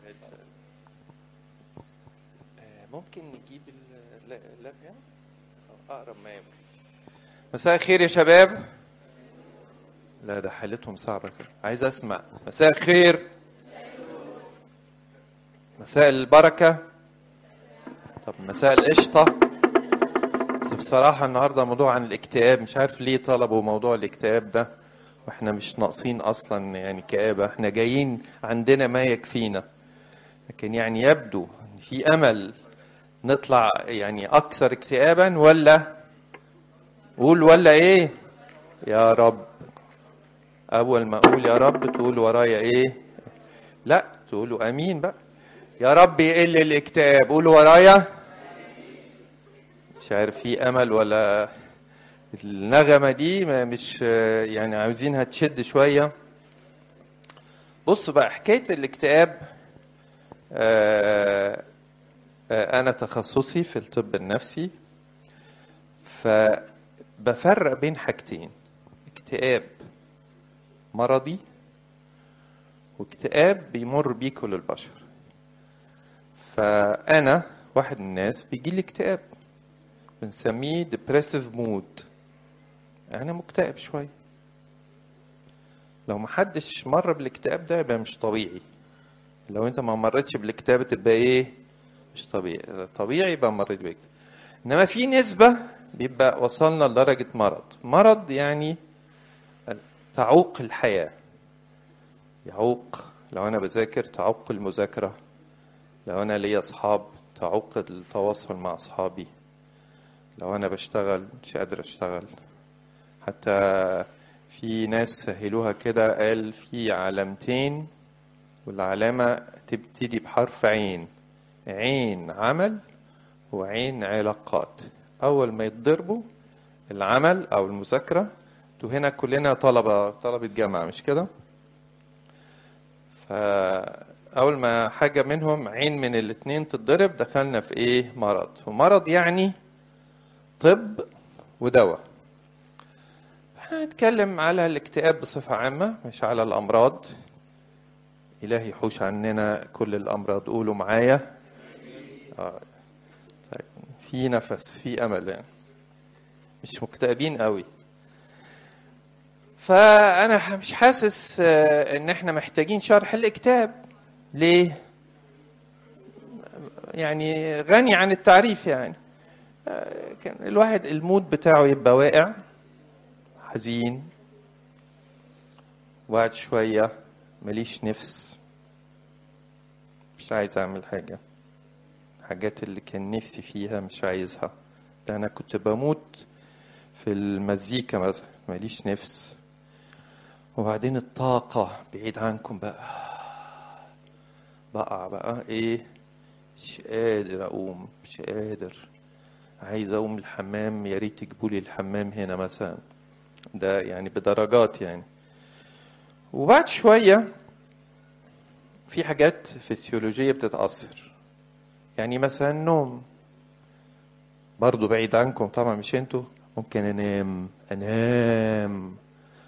آه، ممكن نجيب ال- اللاب هنا أو اقرب ما يمكن مساء الخير يا شباب لا ده حالتهم صعبة كده عايز اسمع مساء الخير مساء البركة طب مساء القشطة بس بصراحة النهاردة موضوع عن الاكتئاب مش عارف ليه طلبوا موضوع الاكتئاب ده واحنا مش ناقصين اصلا يعني كآبة احنا جايين عندنا ما يكفينا لكن يعني يبدو ان في امل نطلع يعني اكثر اكتئابا ولا قول ولا ايه يا رب اول ما اقول يا رب تقول ورايا ايه لا تقولوا امين بقى يا رب يقل الاكتئاب قولوا ورايا مش عارف في امل ولا النغمه دي ما مش يعني عاوزينها تشد شويه بص بقى حكايه الاكتئاب آه، آه، انا تخصصي في الطب النفسي فبفرق بين حاجتين اكتئاب مرضي واكتئاب بيمر بيه كل البشر فانا واحد من الناس بيجي لي اكتئاب بنسميه depressive mood انا مكتئب شويه لو محدش مر بالاكتئاب ده يبقى مش طبيعي لو انت ما مرتش بالاكتئاب تبقى ايه مش طبيعي طبيعي يبقى مريت بك انما في نسبة بيبقى وصلنا لدرجة مرض مرض يعني تعوق الحياة يعوق لو انا بذاكر تعوق المذاكرة لو انا ليا اصحاب تعوق التواصل مع اصحابي لو انا بشتغل مش قادر اشتغل حتى في ناس سهلوها كده قال في علامتين والعلامة تبتدي بحرف عين عين عمل وعين علاقات أول ما يتضربوا العمل أو المذاكرة تو هنا كلنا طلبة طلبة جامعة مش كده فأول ما حاجة منهم عين من الاتنين تتضرب دخلنا في إيه مرض ومرض يعني طب ودواء احنا هنتكلم على الاكتئاب بصفة عامة مش على الأمراض إلهي يحوش عننا كل الأمراض قولوا معايا آه. طيب. في نفس في أمل يعني مش مكتئبين قوي فأنا مش حاسس آه، إن إحنا محتاجين شرح الاكتئاب ليه؟ يعني غني عن التعريف يعني آه، كان الواحد المود بتاعه يبقى واقع حزين وبعد شوية ماليش نفس مش عايز أعمل حاجة الحاجات اللي كان نفسي فيها مش عايزها ده أنا كنت بموت في المزيكا مثلا ماليش نفس وبعدين الطاقة بعيد عنكم بقى بقع بقى إيه مش قادر أقوم مش قادر عايز أقوم الحمام يا ريت تجيبولي الحمام هنا مثلا ده يعني بدرجات يعني وبعد شوية في حاجات فسيولوجية بتتأثر يعني مثلا النوم برضو بعيد عنكم طبعا مش انتوا ممكن انام انام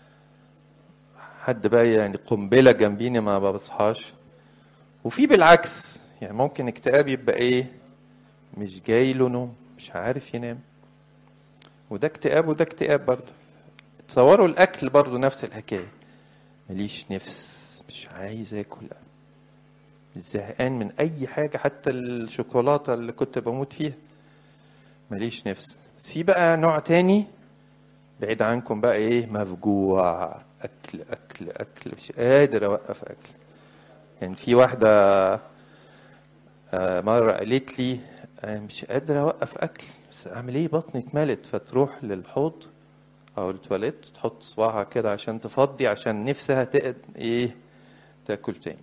حد بقى يعني قنبلة جنبيني ما بصحاش وفي بالعكس يعني ممكن اكتئاب يبقى ايه مش جاي له نوم مش عارف ينام وده اكتئاب وده اكتئاب برضو تصوروا الاكل برضو نفس الحكايه ماليش نفس مش عايز اكل زهقان من اي حاجه حتى الشوكولاته اللي كنت بموت فيها ماليش نفس في بقى نوع تاني بعيد عنكم بقى ايه مفجوع اكل اكل اكل مش قادر اوقف اكل يعني في واحده آه، مره قالت لي آه، مش قادر اوقف اكل بس اعمل ايه بطني اتملت فتروح للحوض او التواليت تحط صباعها كده عشان تفضي عشان نفسها تقد ايه تاكل تاني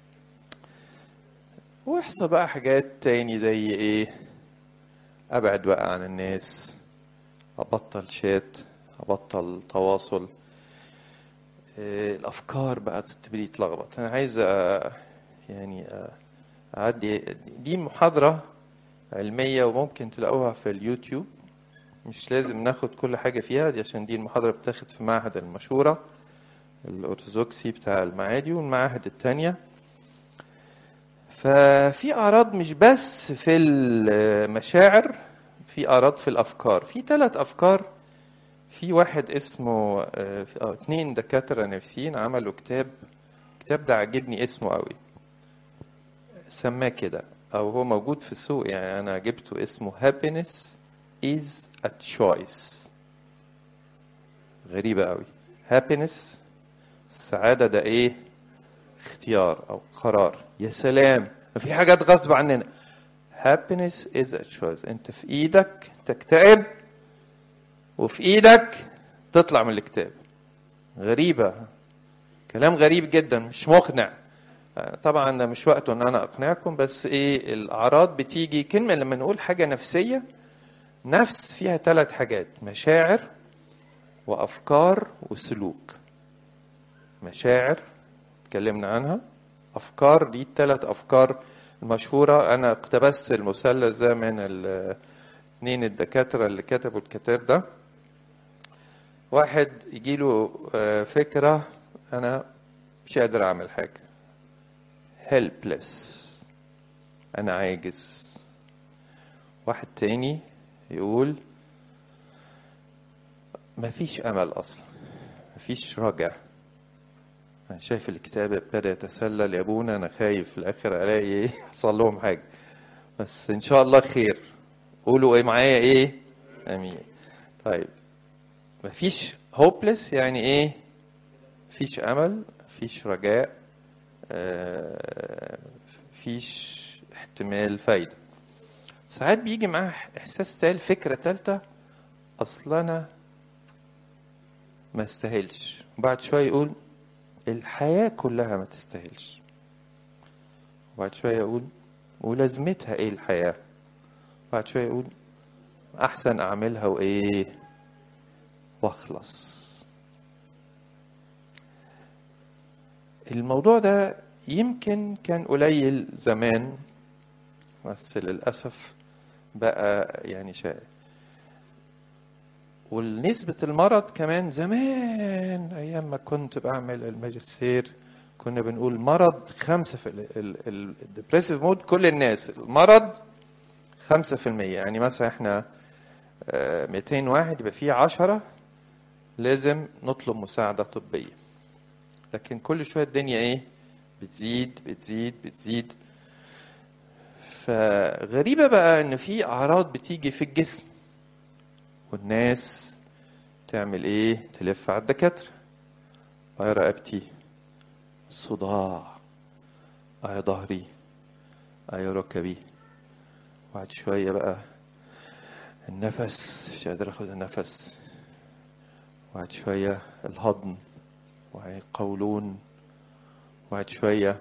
ويحصل بقى حاجات تاني زي ايه ابعد بقى عن الناس ابطل شات ابطل تواصل إيه الافكار بقى تبتدي تلخبط انا عايز أ- يعني أ- اعدي دي محاضره علميه وممكن تلاقوها في اليوتيوب مش لازم ناخد كل حاجة فيها دي عشان دي المحاضرة بتاخد في معهد المشورة الأرثوذكسي بتاع المعادي والمعاهد التانية ففي اعراض مش بس في المشاعر في اعراض في الافكار في ثلاث افكار في واحد اسمه اه اه اتنين دكاتره نفسيين عملوا كتاب الكتاب ده عجبني اسمه قوي سماه كده او هو موجود في السوق يعني انا جبته اسمه happiness is a choice غريبة قوي happiness السعادة ده ايه اختيار او قرار يا سلام في حاجات غصب عننا happiness is a choice انت في ايدك تكتئب وفي ايدك تطلع من الاكتئاب غريبة كلام غريب جدا مش مقنع طبعا ده مش وقته ان انا اقنعكم بس ايه الاعراض بتيجي كلمة لما نقول حاجة نفسية نفس فيها ثلاث حاجات مشاعر وافكار وسلوك مشاعر اتكلمنا عنها افكار دي الثلاث افكار المشهورة انا اقتبست المثلث ده من الاثنين الدكاترة اللي كتبوا الكتاب ده واحد يجيله فكرة انا مش قادر اعمل حاجة helpless انا عاجز واحد تاني يقول مفيش امل اصلا مفيش رجع انا شايف الكتاب ابتدى يتسلل يا ابونا انا خايف في الاخر الاقي ايه يحصل لهم حاجه بس ان شاء الله خير قولوا ايه معايا ايه امين طيب مفيش هوبلس يعني ايه مفيش امل مفيش رجاء مفيش احتمال فايده ساعات بيجي معاه احساس تال فكره ثالثه اصل انا ما استاهلش وبعد شويه يقول الحياه كلها ما تستاهلش وبعد شويه يقول ولازمتها ايه الحياه بعد شويه يقول احسن اعملها وايه واخلص الموضوع ده يمكن كان قليل زمان بس للأسف بقى يعني شائع ونسبة المرض كمان زمان أيام ما كنت بعمل الماجستير كنا بنقول مرض خمسة في الديبريسيف مود كل الناس المرض خمسة في المية يعني مثلا احنا 200 واحد يبقى فيه عشرة لازم نطلب مساعدة طبية لكن كل شوية الدنيا ايه بتزيد بتزيد بتزيد فغريبة بقى ان في اعراض بتيجي في الجسم والناس تعمل ايه تلف على الدكاترة اه رقبتي صداع اه ظهري اه ركبي بعد شوية بقى النفس مش قادر اخد النفس بعد شوية الهضم وقولون بعد شوية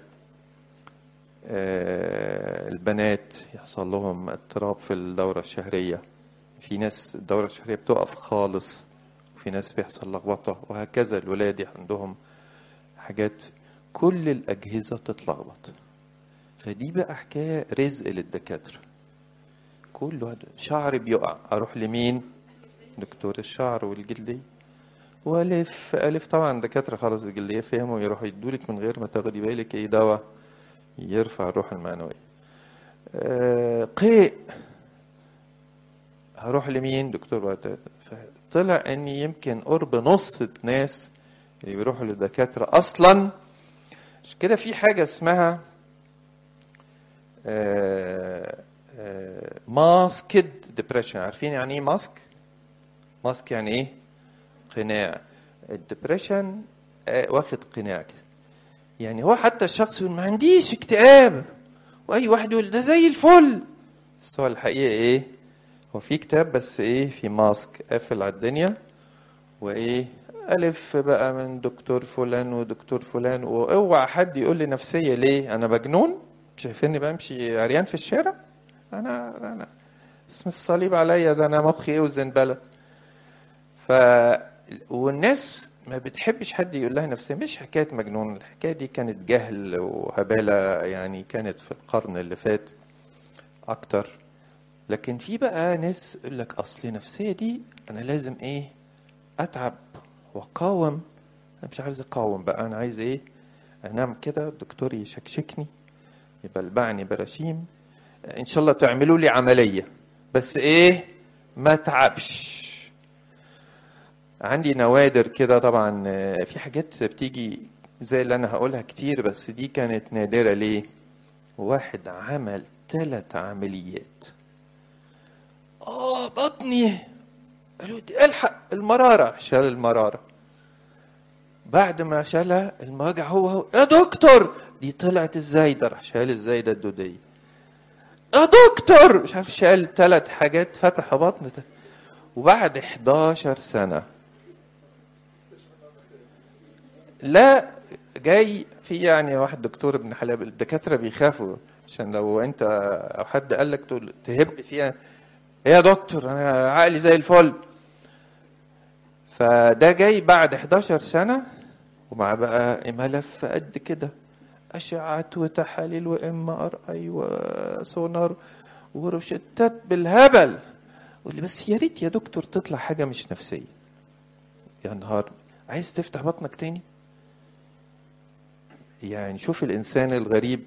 البنات يحصل لهم اضطراب في الدورة الشهرية في ناس الدورة الشهرية بتقف خالص وفي ناس بيحصل لخبطة وهكذا الولاد عندهم حاجات كل الأجهزة بتتلخبط فدي بقى حكاية رزق للدكاترة كل واحد شعري بيقع أروح لمين دكتور الشعر والجلدية والف الف طبعا دكاتره خلاص الجلديه فهموا يروحوا يدولك من غير ما تاخدي بالك ايه دواء يرفع الروح المعنويه آه قيء هروح لمين دكتور وقت طلع ان يمكن قرب نص الناس اللي بيروحوا للدكاتره اصلا مش كده في حاجه اسمها ماسكد ديبريشن عارفين يعني ايه ماسك ماسك يعني ايه قناع الدبريشن واخد قناع كده يعني هو حتى الشخص يقول ما عنديش اكتئاب واي واحد يقول ده زي الفل بس هو الحقيقه ايه هو في كتاب بس ايه في ماسك قافل على الدنيا وايه الف بقى من دكتور فلان ودكتور فلان واوعى حد يقول لي نفسيه ليه انا مجنون شايفيني بمشي عريان في الشارع انا انا اسم الصليب عليا ده انا مخي اوزن بلد ف والناس ما بتحبش حد يقول لها نفسها مش حكايه مجنون الحكايه دي كانت جهل وهباله يعني كانت في القرن اللي فات اكتر لكن في بقى ناس يقول لك اصل نفسيه دي انا لازم ايه اتعب واقاوم انا مش عايز اقاوم بقى انا عايز ايه انام كده الدكتور يشكشكني يبلبعني براشيم ان شاء الله تعملوا لي عمليه بس ايه ما تعبش عندي نوادر كده طبعا آه، في حاجات بتيجي زي اللي انا هقولها كتير بس دي كانت نادره ليه واحد عمل ثلاث عمليات اه بطني قالوا دي الحق المراره شال المراره بعد ما شالها الموجع هو هو يا دكتور دي طلعت الزايده راح شال الزايده الدوديه يا دكتور مش عارف شال ثلاث حاجات فتح بطن ت- وبعد 11 سنه لا جاي في يعني واحد دكتور ابن حلال الدكاتره بيخافوا عشان لو انت او حد قال لك تقول تهب فيها ايه يا دكتور انا عقلي زي الفل فده جاي بعد 11 سنه ومع بقى ملف قد كده اشعات وتحاليل وام ار اي وسونار وروشتات بالهبل يقول لي بس يا ريت يا دكتور تطلع حاجه مش نفسيه يا نهار عايز تفتح بطنك تاني يعني شوف الانسان الغريب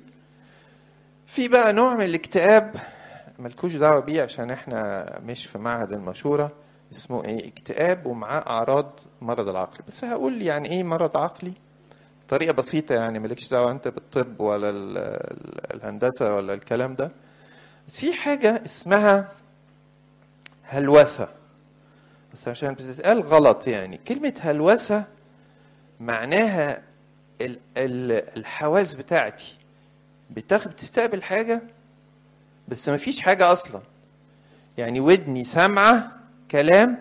في بقى نوع من الاكتئاب ملكوش دعوه بيه عشان احنا مش في معهد المشوره اسمه ايه اكتئاب ومعاه اعراض مرض العقل بس هقول يعني ايه مرض عقلي طريقه بسيطه يعني مالكش دعوه انت بالطب ولا ال- ال- الهندسه ولا الكلام ده بس في حاجه اسمها هلوسه بس عشان بتتقال غلط يعني كلمه هلوسه معناها ال- ال- الحواس بتاعتي بتاخد بتستقبل حاجه بس ما فيش حاجه اصلا يعني ودني سامعه كلام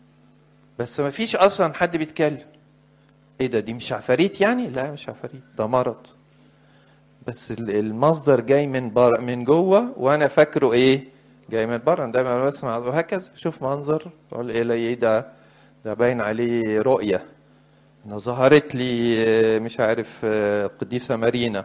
بس ما فيش اصلا حد بيتكلم ايه ده دي مش عفاريت يعني لا مش عفاريت ده مرض بس ال- المصدر جاي من بر من جوه وانا فاكره ايه جاي من بره أنا دايما بسمع وهكذا اشوف منظر اقول ايه لا ايه ده ده باين عليه رؤيه انا ظهرت لي آه، مش عارف آه، قديسه مارينا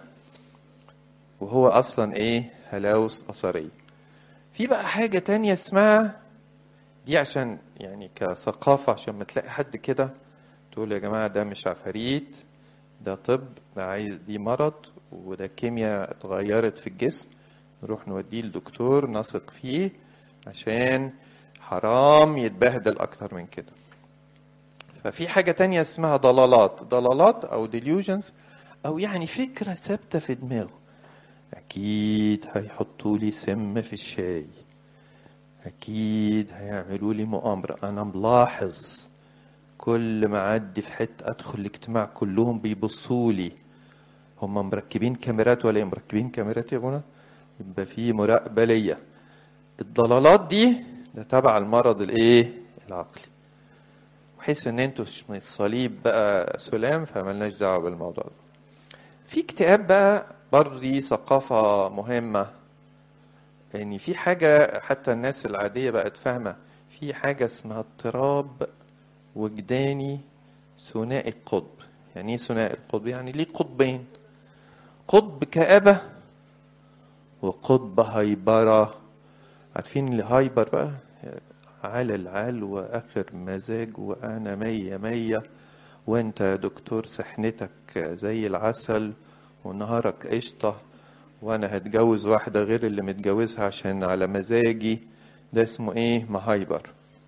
وهو اصلا ايه هلاوس اثريه في بقى حاجه تانية اسمها دي عشان يعني كثقافه عشان ما تلاقي حد كده تقول يا جماعه ده مش عفاريت ده طب ده عايز دي مرض وده كيمياء اتغيرت في الجسم نروح نوديه لدكتور نثق فيه عشان حرام يتبهدل اكتر من كده ففي حاجة تانية اسمها ضلالات ضلالات أو delusions أو يعني فكرة ثابتة في دماغه أكيد هيحطوا لي سم في الشاي أكيد هيعملوا لي مؤامرة أنا ملاحظ كل ما أعدي في حتة أدخل الاجتماع كلهم بيبصوا لي هم مركبين كاميرات ولا إيه؟ مركبين كاميرات يا بنا يبقى في مراقبة ليا الضلالات دي ده تبع المرض الايه العقلي بحيث ان انتوا مش من الصليب بقى سلام فملناش دعوه بالموضوع ده في اكتئاب بقى برضه دي ثقافه مهمه يعني في حاجه حتى الناس العاديه بقت فاهمه في حاجه اسمها اضطراب وجداني ثنائي القطب يعني ايه ثنائي القطب يعني ليه قطبين قطب كآبة وقطب هيبرة عارفين الهايبر بقى على العال واخر مزاج وانا مية مية وانت يا دكتور سحنتك زي العسل ونهارك قشطة وانا هتجوز واحدة غير اللي متجوزها عشان على مزاجي ده اسمه ايه مهايبر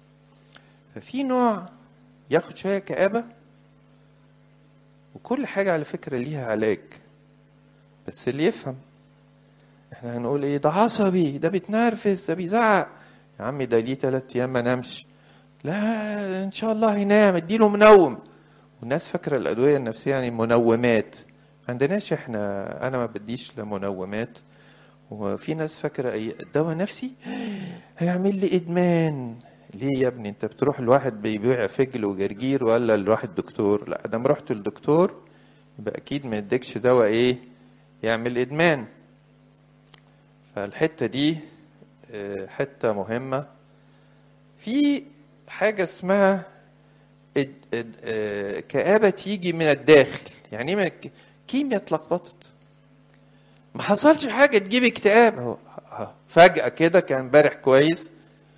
ففي نوع ياخد شوية كآبة وكل حاجة على فكرة ليها علاج بس اللي يفهم احنا هنقول ايه ده عصبي ده بيتنرفز ده بيزعق يا عمي ده ليه تلات ايام ما نامش لا ان شاء الله هينام اديله منوم والناس فاكره الادويه النفسيه يعني منومات ما عندناش احنا انا ما بديش لا منومات وفي ناس فاكره اي دواء نفسي هيعمل لي ادمان ليه يا ابني انت بتروح لواحد بيبيع فجل وجرجير ولا لواحد دكتور لا دام رحت للدكتور يبقى اكيد ما يديكش دواء ايه يعمل ادمان فالحته دي آه، حته مهمه في حاجه اسمها اد- اد- آه، كآبة تيجي من الداخل يعني ايه من الك- كيمياء اتلخبطت ما حصلش حاجة تجيب اكتئاب اهو ه- فجأة كده كان امبارح كويس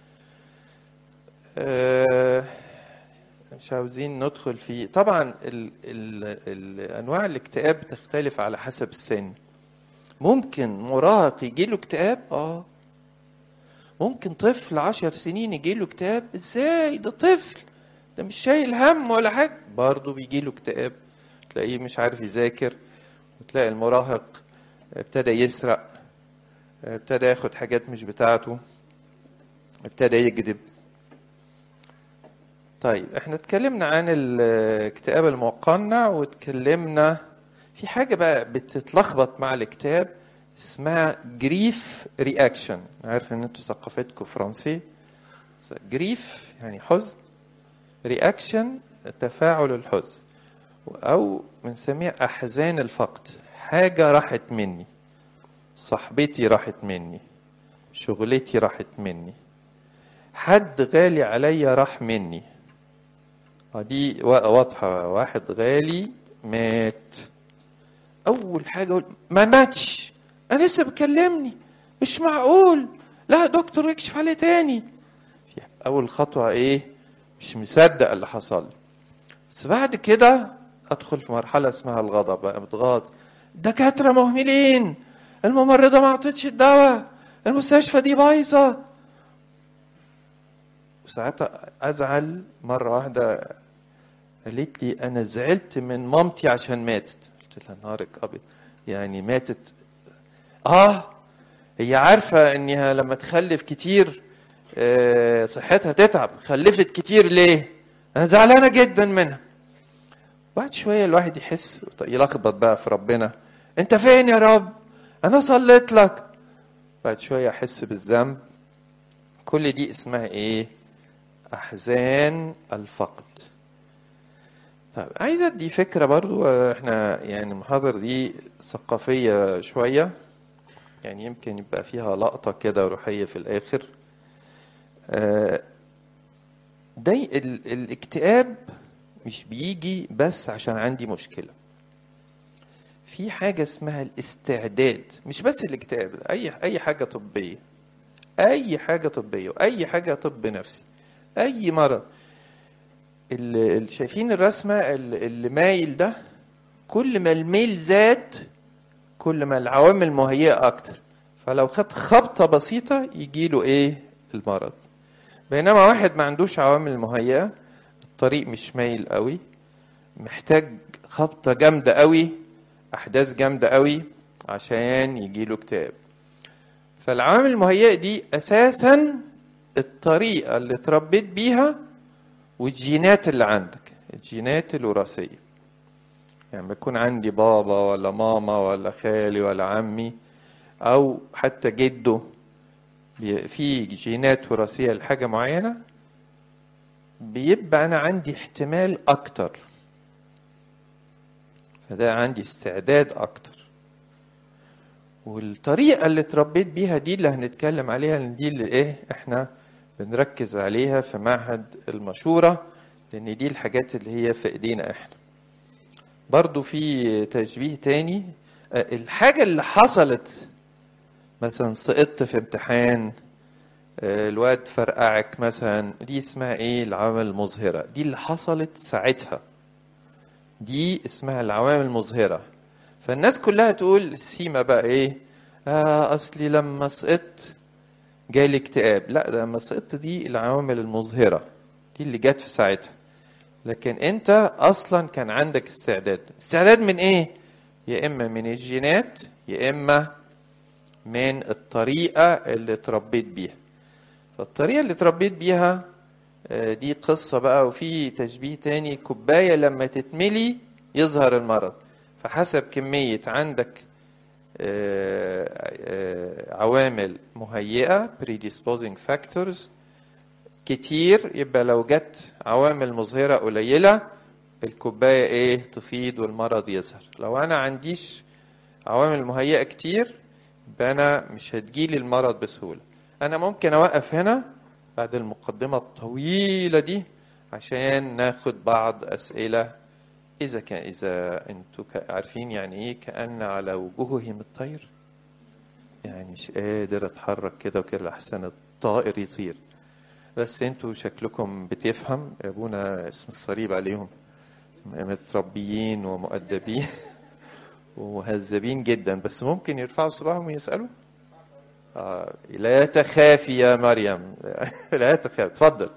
آه، مش عاوزين ندخل فيه طبعا ال ال ال انواع الاكتئاب تختلف على حسب السن ممكن مراهق يجيله اكتئاب اه ممكن طفل عشر سنين يجيله اكتئاب ازاي ده طفل ده مش شايل هم ولا حاجة برضه بيجيله اكتئاب تلاقيه مش عارف يذاكر وتلاقي المراهق ابتدى يسرق ابتدى ياخد حاجات مش بتاعته ابتدى يكذب طيب احنا اتكلمنا عن الاكتئاب المقنع واتكلمنا في حاجة بقى بتتلخبط مع الاكتئاب اسمها جريف رياكشن عارف ان انتوا ثقافتكم فرنسي جريف يعني حزن رياكشن تفاعل الحزن او بنسميها احزان الفقد حاجة راحت مني صاحبتي راحت مني شغلتي راحت مني حد غالي عليا راح مني دي واضحة واحد غالي مات أول حاجة أقول ما ماتش أنا لسه بكلمني مش معقول لا دكتور يكشف عليه تاني أول خطوة إيه مش مصدق اللي حصل بس بعد كده أدخل في مرحلة اسمها الغضب بقى متغاظ دكاترة مهملين الممرضة ما عطتش الدواء المستشفى دي بايظة وساعتها أزعل مرة واحدة قالت لي أنا زعلت من مامتي عشان ماتت قلت لها نهارك أبيض يعني ماتت آه هي عارفة إنها لما تخلف كتير آه صحتها تتعب خلفت كتير ليه أنا زعلانة جدا منها بعد شوية الواحد يحس يلخبط بقى في ربنا أنت فين يا رب أنا صليت لك بعد شوية أحس بالذنب كل دي اسمها إيه أحزان الفقد طيب عايز أدي فكرة برضو إحنا يعني المحاضرة دي ثقافية شوية يعني يمكن يبقى فيها لقطة كده روحية في الآخر ده الاكتئاب مش بيجي بس عشان عندي مشكلة في حاجة اسمها الاستعداد مش بس الاكتئاب أي أي حاجة طبية أي حاجة طبية وأي حاجة طب نفسي أي مرض اللي شايفين الرسمة اللي مايل ده كل ما الميل زاد كل ما العوامل مهيئة أكتر فلو خد خبطة بسيطة يجيله إيه المرض بينما واحد ما عندوش عوامل مهيئة الطريق مش مايل قوي محتاج خبطة جامدة قوي أحداث جامدة قوي عشان يجيله اكتئاب فالعوامل المهيئة دي أساسا الطريقة اللي اتربيت بيها والجينات اللي عندك الجينات الوراثية يعني بيكون عندي بابا ولا ماما ولا خالي ولا عمي أو حتى جده في جينات وراثية لحاجة معينة بيبقى أنا عندي احتمال أكتر فده عندي استعداد أكتر والطريقة اللي اتربيت بيها دي اللي هنتكلم عليها لأن دي اللي إيه إحنا بنركز عليها في معهد المشورة لأن دي الحاجات اللي هي في إيدينا إحنا برضو في تشبيه تاني الحاجة اللي حصلت مثلا سقطت في امتحان الواد فرقعك مثلا دي اسمها ايه العوامل المظهرة دي اللي حصلت ساعتها دي اسمها العوامل المظهرة فالناس كلها تقول سيما بقى ايه آه اصلي لما سقطت جالي اكتئاب لا ده لما سقطت دي العوامل المظهرة دي اللي جت في ساعتها لكن انت اصلا كان عندك استعداد استعداد من ايه يا اما من الجينات يا اما من الطريقة اللي اتربيت بيها فالطريقة اللي اتربيت بيها دي قصة بقى وفي تشبيه تاني كوباية لما تتملي يظهر المرض فحسب كمية عندك عوامل مهيئة predisposing factors كتير يبقى لو جت عوامل مظهرة قليلة الكوباية ايه تفيض والمرض يظهر لو انا عنديش عوامل مهيئة كتير يبقى انا مش هتجيلي المرض بسهولة انا ممكن اوقف هنا بعد المقدمة الطويلة دي عشان ناخد بعض اسئلة اذا كان اذا انتوا عارفين يعني ايه كأن على وجوههم الطير يعني مش قادر اتحرك كده وكده احسن الطائر يطير بس انتوا شكلكم بتفهم ابونا اسم الصليب عليهم متربيين ومؤدبين ومهذبين جدا بس ممكن يرفعوا صباعهم ويسألوا آه لا تخافي يا مريم لا تخافي اتفضل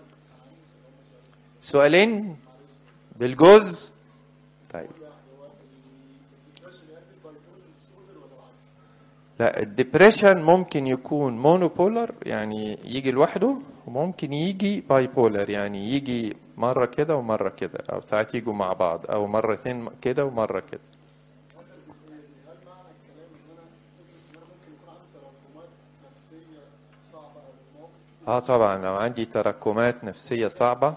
سؤالين بالجوز طيب لا الدبريشن ممكن يكون مونوبولر يعني يجي لوحده وممكن يجي باي بولر يعني يجي مرة كده ومرة كده أو ساعات يجوا مع بعض أو مرتين كده ومرة كده اه طبعا لو عندي تراكمات نفسية صعبة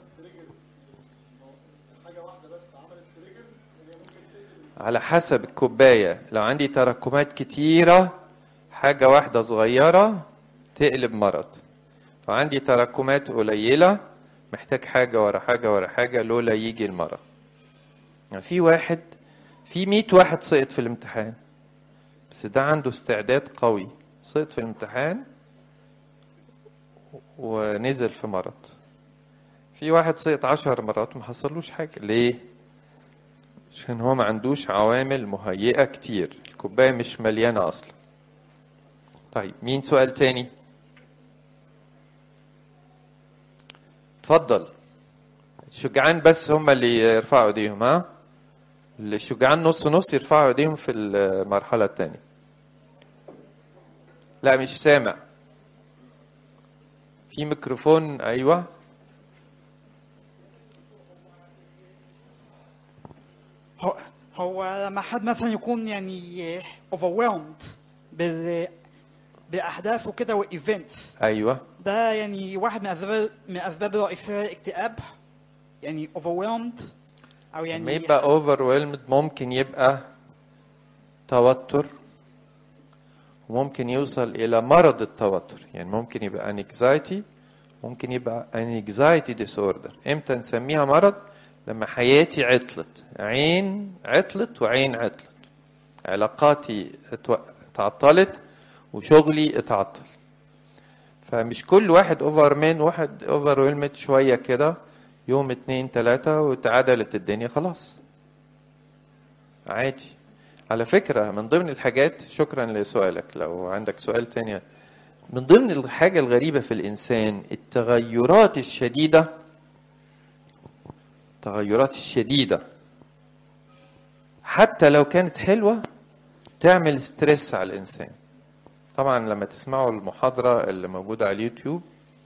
على حسب الكوباية لو عندي تراكمات كتيرة حاجة واحدة صغيرة تقلب مرض لو عندي تراكمات قليلة محتاج حاجة ورا حاجة ورا حاجة لولا يجي المرض يعني في واحد في مية واحد سقط في الامتحان بس ده عنده استعداد قوي سقط في الامتحان ونزل في مرض في واحد سقط عشر مرات ما حصلوش حاجة ليه؟ عشان هو ما عندوش عوامل مهيئة كتير الكوباية مش مليانة أصلا طيب مين سؤال تاني اتفضل الشجعان بس هم اللي يرفعوا ايديهم ها الشجعان نص نص يرفعوا ايديهم في المرحلة التانية لا مش سامع في ميكروفون ايوه هو هو لما حد مثلا يكون يعني overwhelmed بال باحداث وكده وايفنتس ايوه ده يعني واحد من اسباب من اسباب الرئيسيه الاكتئاب يعني overwhelmed او لما يعني يبقى overwhelmed ممكن يبقى توتر وممكن يوصل إلى مرض التوتر يعني ممكن يبقى anxiety ممكن يبقى anxiety disorder امتى نسميها مرض لما حياتي عطلت عين عطلت وعين عطلت علاقاتي اتو- اتعطلت وشغلي اتعطل فمش كل واحد اوفر مان واحد اوفر شويه كده يوم اتنين تلاتة واتعدلت الدنيا خلاص عادي على فكرة من ضمن الحاجات شكرا لسؤالك لو عندك سؤال تاني من ضمن الحاجة الغريبة في الإنسان التغيرات الشديدة التغيرات الشديدة حتى لو كانت حلوة تعمل ستريس على الإنسان طبعا لما تسمعوا المحاضرة اللي موجودة على اليوتيوب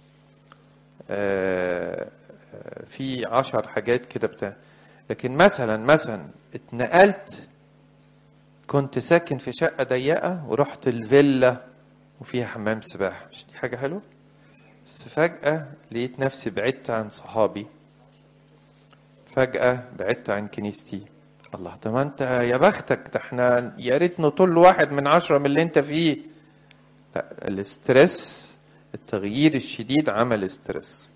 آه، آه، في عشر حاجات كده بتاع لكن مثلا مثلا اتنقلت كنت ساكن في شقة ضيقة ورحت الفيلا وفيها حمام سباحة مش دي حاجة حلوة بس فجأة لقيت نفسي بعدت عن صحابي فجأة بعدت عن كنيستي الله طب ما انت يا بختك ده احنا يا ريت نطل واحد من عشرة من اللي انت فيه لا الاسترس التغيير الشديد عمل استرس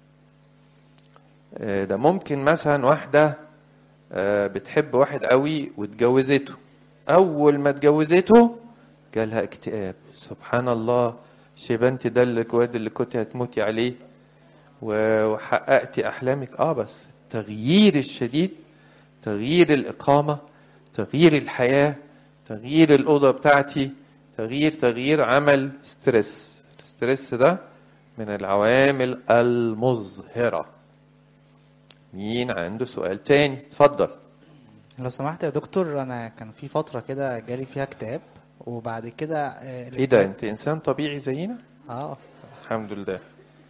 آه، ده ممكن مثلا واحدة آه، بتحب واحد قوي واتجوزته أول ما اتجوزته جالها اكتئاب سبحان الله شيبانت ده اللي الواد اللي كنت هتموتي عليه و- وحققتي أحلامك اه بس التغيير الشديد تغيير الإقامة تغيير الحياة تغيير الأوضة بتاعتي تغيير تغيير عمل ستريس الستريس ده من العوامل المظهرة مين عنده سؤال تاني اتفضل لو سمحت يا دكتور انا كان في فتره كده جالي فيها اكتئاب وبعد كده آه، ايه ده انت انسان طبيعي زينا اه الحمد لله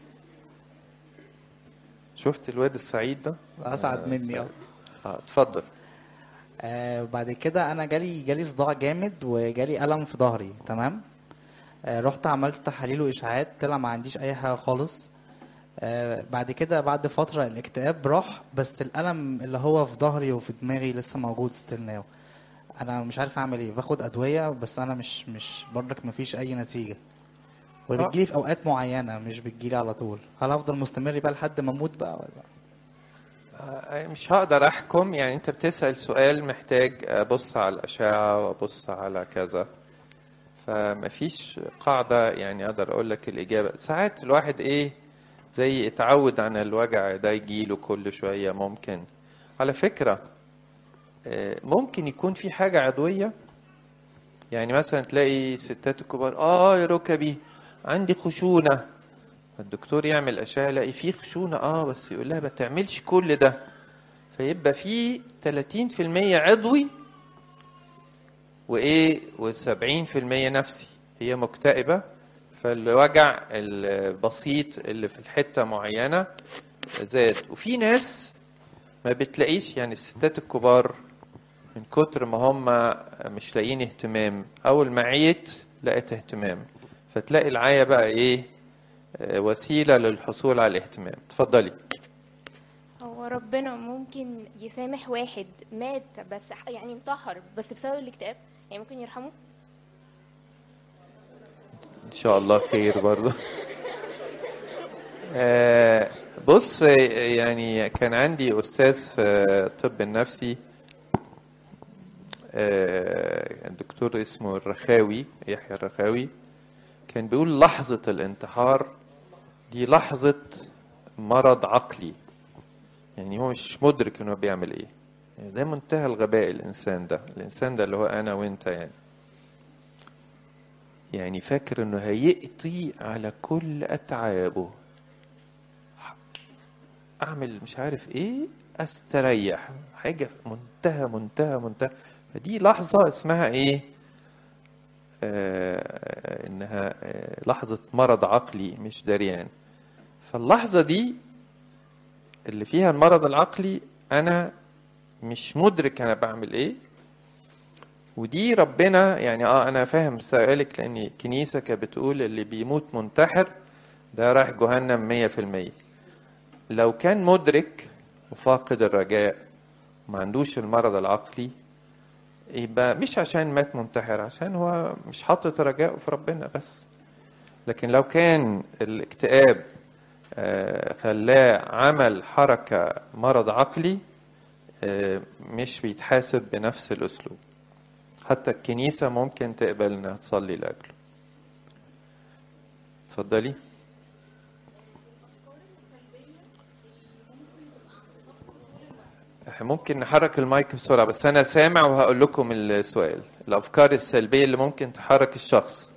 شفت الواد السعيد ده اسعد مني اه اه اتفضل آه، وبعد كده انا جالي جالي صداع جامد وجالي الم في ظهري تمام آه، رحت عملت تحاليل واشاعات طلع ما عنديش اي حاجه خالص آه، بعد كده بعد فتره الاكتئاب راح بس الالم اللي هو في ظهري وفي دماغي لسه موجود ستيل ناو انا مش عارف اعمل ايه باخد ادويه بس انا مش مش برضك مفيش اي نتيجه وبتجيلي في اوقات معينه مش بتجيلي على طول هل هفضل مستمر بقى لحد ما اموت بقى ولا آه، مش هقدر احكم يعني انت بتسأل سؤال محتاج ابص على الاشعة وابص على كذا فمفيش قاعدة يعني اقدر اقول لك الاجابة ساعات الواحد ايه زي اتعود عن الوجع ده يجيله كل شوية ممكن على فكرة آه، ممكن يكون في حاجة عضوية يعني مثلا تلاقي ستات الكبار اه يا ركبي عندي خشونة الدكتور يعمل أشعة يلاقي فيه خشونة اه بس يقول لها ما تعملش كل ده فيبقى في 30% عضوي وايه و70% نفسي هي مكتئبة فالوجع البسيط اللي في الحتة معينة زاد وفي ناس ما بتلاقيش يعني الستات الكبار من كتر ما هم مش لاقيين اهتمام اول ما عيت لقيت اهتمام فتلاقي العيا بقى ايه آه، وسيلة للحصول على الاهتمام اتفضلي هو ربنا ممكن يسامح واحد مات بس يعني انتحر بس بسبب الاكتئاب يعني ممكن يرحمه ان شاء الله خير برضو آه، بص آه، يعني كان عندي استاذ في الطب النفسي آه، الدكتور اسمه الرخاوي يحيى الرخاوي كان بيقول لحظة الانتحار دي لحظة مرض عقلي يعني هو مش مدرك انه بيعمل ايه يعني ده منتهى الغباء الانسان ده الانسان ده اللي هو انا وانت يعني يعني فاكر انه هيقضي على كل اتعابه اعمل مش عارف ايه استريح حاجه في منتهى منتهى منتهى فدي لحظه اسمها ايه آه انها آه لحظه مرض عقلي مش دريان فاللحظه دي اللي فيها المرض العقلي انا مش مدرك انا بعمل ايه ودي ربنا يعني اه انا فاهم سؤالك لان الكنيسه كانت بتقول اللي بيموت منتحر ده رايح جهنم مية في المية لو كان مدرك وفاقد الرجاء وما عندوش المرض العقلي يبقى مش عشان مات منتحر عشان هو مش حاطط رجاءه في ربنا بس لكن لو كان الاكتئاب آه، خلاه عمل حركة مرض عقلي آه، مش بيتحاسب بنفس الأسلوب حتى الكنيسة ممكن تقبل إنها تصلي لأجله اتفضلي إحنا ممكن نحرك المايك بسرعة بس أنا سامع وهقول لكم السؤال الأفكار السلبية اللي ممكن تحرك الشخص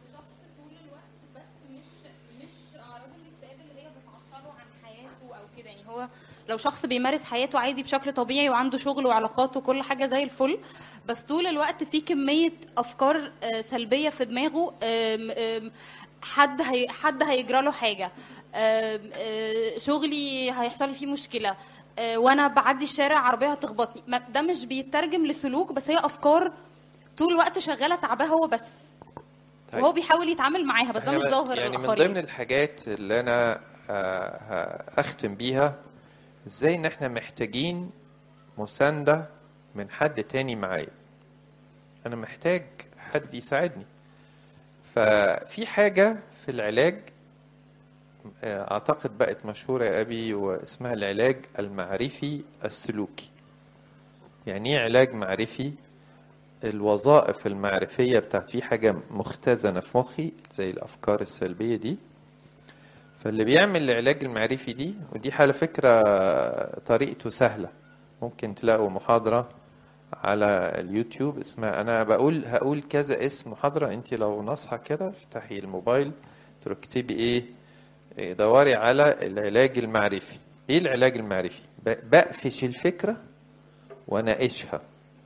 مش اعراض الاكتئاب اللي هي بتعطله عن حياته او كده يعني هو لو شخص بيمارس حياته عادي بشكل طبيعي وعنده شغل وعلاقات وكل حاجه زي الفل بس طول الوقت في كميه افكار آه، سلبيه في دماغه آم، آم، حد هي حد هيجرى له حاجه آم، آه، شغلي هيحصل لي فيه مشكله آه، وانا بعدي الشارع عربيه هتخبطني ما- ده مش بيترجم لسلوك بس هي افكار طول الوقت شغاله تعباه هو بس طيب. وهو بيحاول يتعامل معاها بس ده مش إحنا ظاهر يعني من للآخرين. ضمن الحاجات اللي انا آه، ه- اختم بيها ازاي ان احنا محتاجين مساندة من حد تاني معايا انا محتاج حد يساعدني ففي حاجة في العلاج آه، اعتقد بقت مشهورة يا ابي واسمها العلاج المعرفي السلوكي يعني ايه علاج معرفي الوظائف المعرفية بتاعت في حاجة مختزنة في مخي زي الأفكار السلبية دي فاللي بيعمل العلاج المعرفي دي ودي على فكرة طريقته سهلة ممكن تلاقوا محاضرة على اليوتيوب اسمها أنا بقول هقول كذا اسم محاضرة أنت لو ناصحة كده افتحي الموبايل تكتبي إيه إيه، دوري على العلاج المعرفي إيه العلاج المعرفي ب- بقفش الفكرة وأناقشها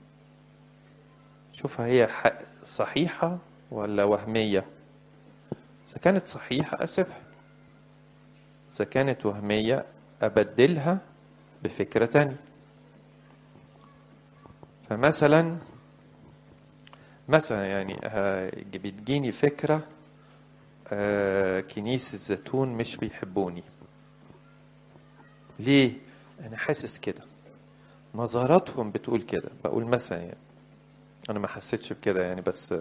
شوفها هي ح- صحيحة ولا وهمية إذا كانت صحيحة أسيبها إذا كانت وهمية أبدلها بفكرة تانية فمثلا مثلا يعني ه- بتجيني فكرة آه، كنيسة الزيتون مش بيحبوني ليه؟ أنا حاسس كده نظراتهم بتقول كده بقول مثلا يعني انا ما حسيتش بكده يعني بس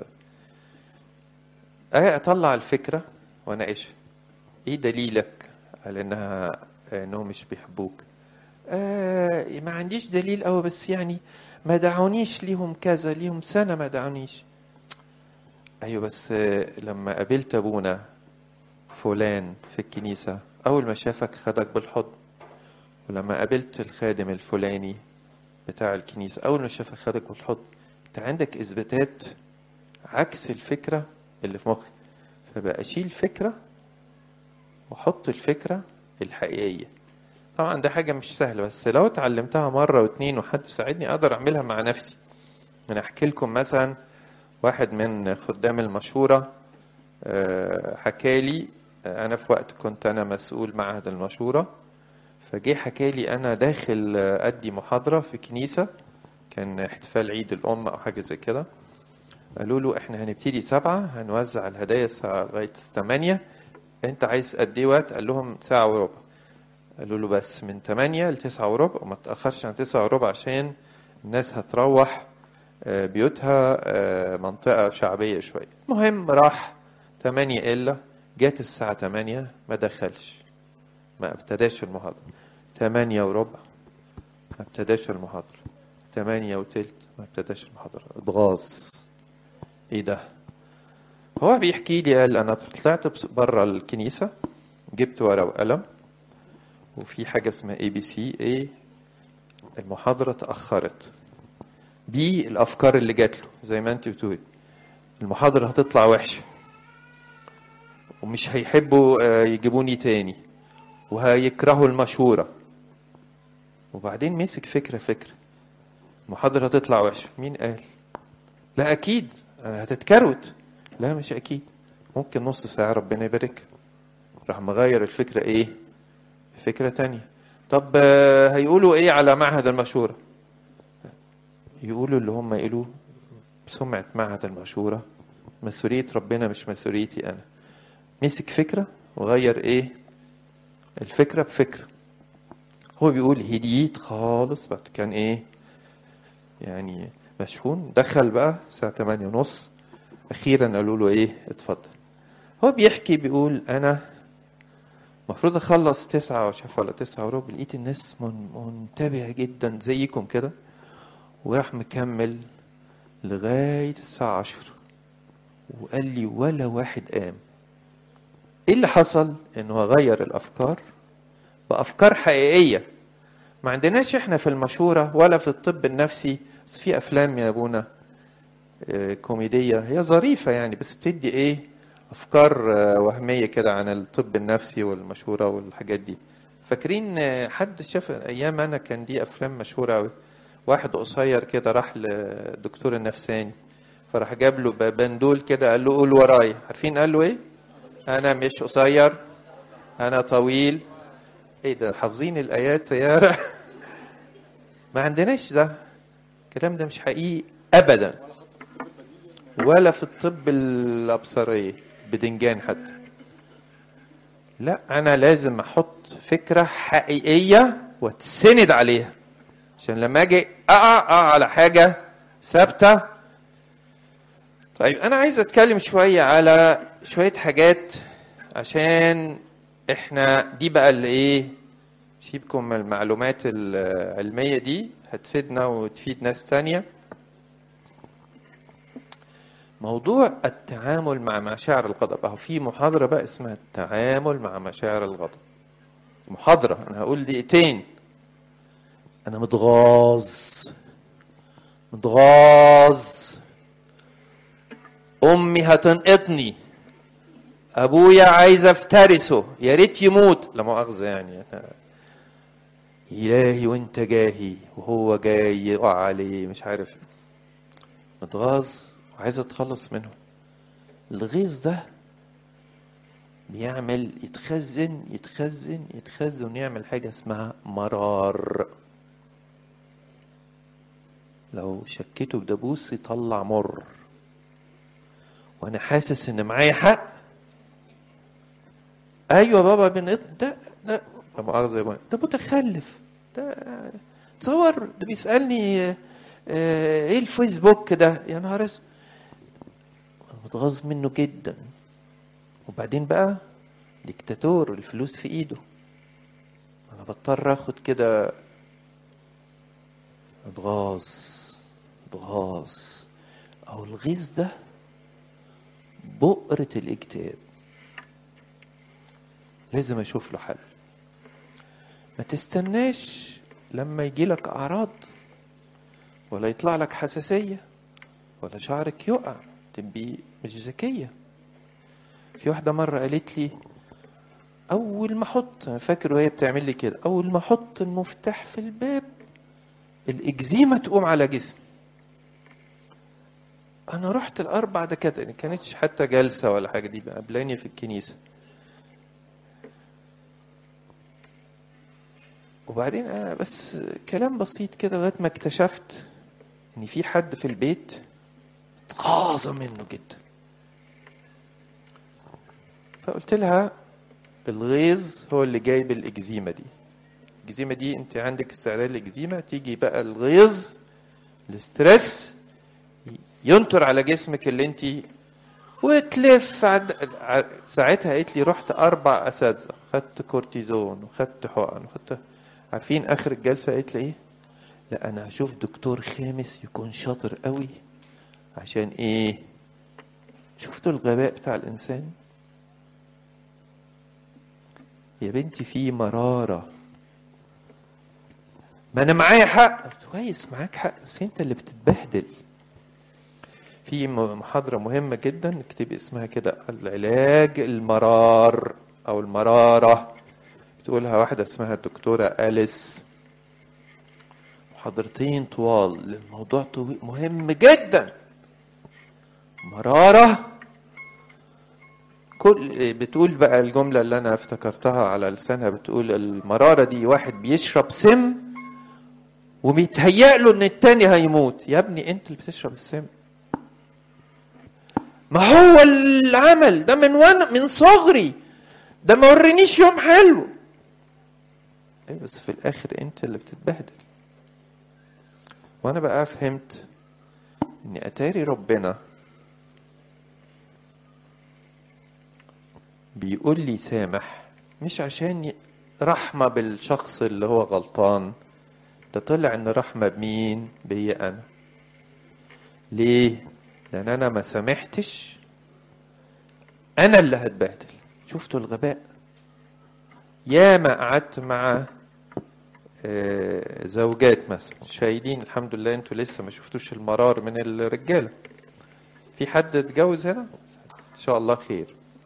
اجي اطلع الفكره واناقشها ايه دليلك على انها انهم مش بيحبوك آه ما عنديش دليل قوي بس يعني ما دعونيش ليهم كذا ليهم سنه ما دعونيش ايوه بس آه، لما قابلت ابونا فلان في الكنيسه اول ما شافك خدك بالحضن ولما قابلت الخادم الفلاني بتاع الكنيسة أول ما شافها خدك وتحط أنت عندك إثباتات عكس الفكرة اللي في مخي فبقى أشيل فكرة وأحط الفكرة الحقيقية طبعا ده حاجة مش سهلة بس لو اتعلمتها مرة واتنين وحد ساعدني أقدر أعملها مع نفسي أنا أحكي لكم مثلا واحد من خدام المشورة آه، حكالي آه، أنا في وقت كنت أنا مسؤول معهد المشورة فجه حكالي أنا داخل آه، أدي محاضرة في كنيسة كان احتفال عيد الأم أو حاجة زي كده قالوا له احنا هنبتدي سبعة هنوزع الهدايا الساعة لغاية تمانية انت عايز قد ايه وقت قال لهم ساعة وربع قالوا له بس من تمانية لتسعة وربع وما تأخرش عن تسعة وربع عشان الناس هتروح آه، بيوتها آه، منطقة شعبية شوية المهم راح تمانية إلا جات الساعة تمانية ما دخلش ما ابتداش المحاضرة تمانية وربع ما ابتداش المحاضرة تمانية وتلت ما ابتداش المحاضرة اتغاظ ايه ده هو بيحكي لي قال انا طلعت بره الكنيسة جبت ورقة وقلم وفي حاجة اسمها اي بي سي ايه المحاضرة تأخرت بي الأفكار اللي جات له زي ما أنت بتقولي المحاضرة هتطلع وحشة ومش هيحبوا آه، يجيبوني تاني وهيكرهوا المشهورة وبعدين مسك فكرة فكرة المحاضرة هتطلع وحشة مين قال لا أكيد آه، هتتكروت لا مش أكيد ممكن نص ساعة ربنا يبارك راح مغير الفكرة إيه فكرة تانية طب آه، هيقولوا إيه على معهد المشورة يقولوا اللي هم يقولوا سمعة معهد المشورة مسؤولية ربنا مش مسؤوليتي أنا مسك فكرة وغير إيه الفكرة بفكرة هو بيقول هديت خالص بعد كان إيه يعني مشحون دخل بقى الساعة 8 ونص أخيرا قالوا له إيه اتفضل هو بيحكي بيقول أنا المفروض أخلص تسعة وشاف ولا تسعة وربع لقيت الناس من- منتبهة جدا زيكم كده وراح مكمل لغاية الساعة عشر وقال لي ولا واحد قام ايه اللي حصل انه غير الافكار بافكار حقيقية ما عندناش احنا في المشورة ولا في الطب النفسي بس في افلام يا ابونا آه، كوميدية هي ظريفة يعني بس بتدي ايه افكار آه، وهمية كده عن الطب النفسي والمشورة والحاجات دي فاكرين آه، حد شاف ايام انا كان دي افلام مشهورة قوي واحد قصير كده راح للدكتور النفساني فراح جاب له بندول كده قال له قول ورايا عارفين قال له ايه انا مش قصير انا طويل ايه ده حافظين الايات يا ما عندناش ده الكلام ده مش حقيقي ابدا ولا في الطب الابصريه بدنجان حتى لا انا لازم احط فكره حقيقيه واتسند عليها عشان لما اجي اقع اقع على حاجه ثابته طيب انا عايز اتكلم شويه على شويه حاجات عشان احنا دي بقى اللي ايه سيبكم من المعلومات العلميه دي هتفيدنا وتفيد ناس تانية موضوع التعامل مع مشاعر الغضب اهو في محاضره بقى اسمها التعامل مع مشاعر الغضب محاضره انا هقول دقيقتين انا متغاظ متغاظ امي هتنقطني ابويا عايز افترسه يا ريت يموت لا مؤاخذه يعني أنا الهي وانت جاهي وهو جاي يقع عليه مش عارف متغاظ وعايز اتخلص منه الغيظ ده بيعمل يتخزن يتخزن يتخزن يعمل حاجة اسمها مرار لو شكيته بدبوس يطلع مر وانا حاسس ان معايا حق ايوه بابا بنقط ده ده لا مؤاخذة يا بابا ده متخلف ده تصور ده بيسألني آه، آه، ايه الفيسبوك ده يا نهار اسود أنا متغاظ منه جدا وبعدين بقى ديكتاتور الفلوس في ايده انا بضطر اخد كده اتغاظ اتغاظ او الغيظ ده بؤرة الاكتئاب لازم اشوف له حل ما تستناش لما يجي لك اعراض ولا يطلع لك حساسية ولا شعرك يقع تبقي مش ذكية في واحدة مرة قالت لي أول ما أحط أنا فاكر وهي بتعمل لي كده أول ما أحط المفتاح في الباب الإكزيما تقوم على جسمي أنا رحت الأربع دكاترة ما كانتش حتى جلسة ولا حاجة دي قبلاني في الكنيسة وبعدين أنا بس كلام بسيط كده لغاية ما اكتشفت إن في حد في البيت اتغاظ منه جدا فقلت لها الغيظ هو اللي جايب الإكزيما دي الإكزيما دي أنت عندك استعداد للإكزيما تيجي بقى الغيظ الاسترس ينطر على جسمك اللي أنت وتلف عد... ع- ساعتها قالت لي رحت أربع أساتذة خدت كورتيزون وخدت حقن وخدت عارفين آخر الجلسة قالت لي إيه؟ لا أنا هشوف دكتور خامس يكون شاطر قوي عشان إيه؟ شفتوا الغباء بتاع الإنسان؟ يا بنتي في مرارة ما أنا معايا حق قلت كويس معاك حق بس أنت اللي بتتبهدل في م- محاضرة مهمة جدا اكتبي اسمها كده العلاج المرار أو المرارة بتقولها واحدة اسمها الدكتورة أليس محاضرتين طوال الموضوع طويل مهم جدا مرارة كل بتقول بقى الجملة اللي أنا افتكرتها على لسانها بتقول المرارة دي واحد بيشرب سم وبيتهيأ له إن التاني هيموت يا ابني أنت اللي بتشرب السم ما هو العمل ده من وانا من صغري ده ما ورينيش يوم حلو ايه بس في الاخر انت اللي بتتبهدل وانا بقى فهمت ان اتاري ربنا بيقول لي سامح مش عشان ي- رحمة بالشخص اللي هو غلطان ده طلع ان رحمة بمين بيا انا ليه لان انا ما سامحتش انا اللي هتبهدل شفتوا الغباء ياما قعدت مع آه، زوجات مثلا شايلين الحمد لله انتوا لسه ما شفتوش المرار من الرجاله في حد اتجوز هنا ان شاء الله خير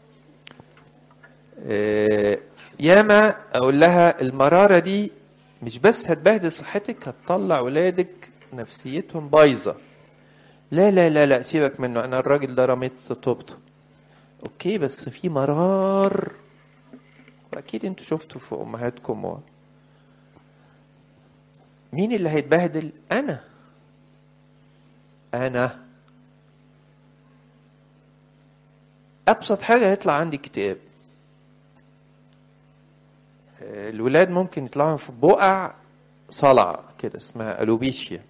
آه، ياما اقول لها المراره دي مش بس هتبهدل صحتك هتطلع ولادك نفسيتهم بايظه لا لا لا لا سيبك منه انا الراجل ده رميت طوبته اوكي بس في مرار واكيد انتوا شفتوا في امهاتكم و... مين اللي هيتبهدل انا انا ابسط حاجه يطلع عندي اكتئاب آه، الولاد ممكن يطلعوا في بقع صلع كده اسمها الوبيشيا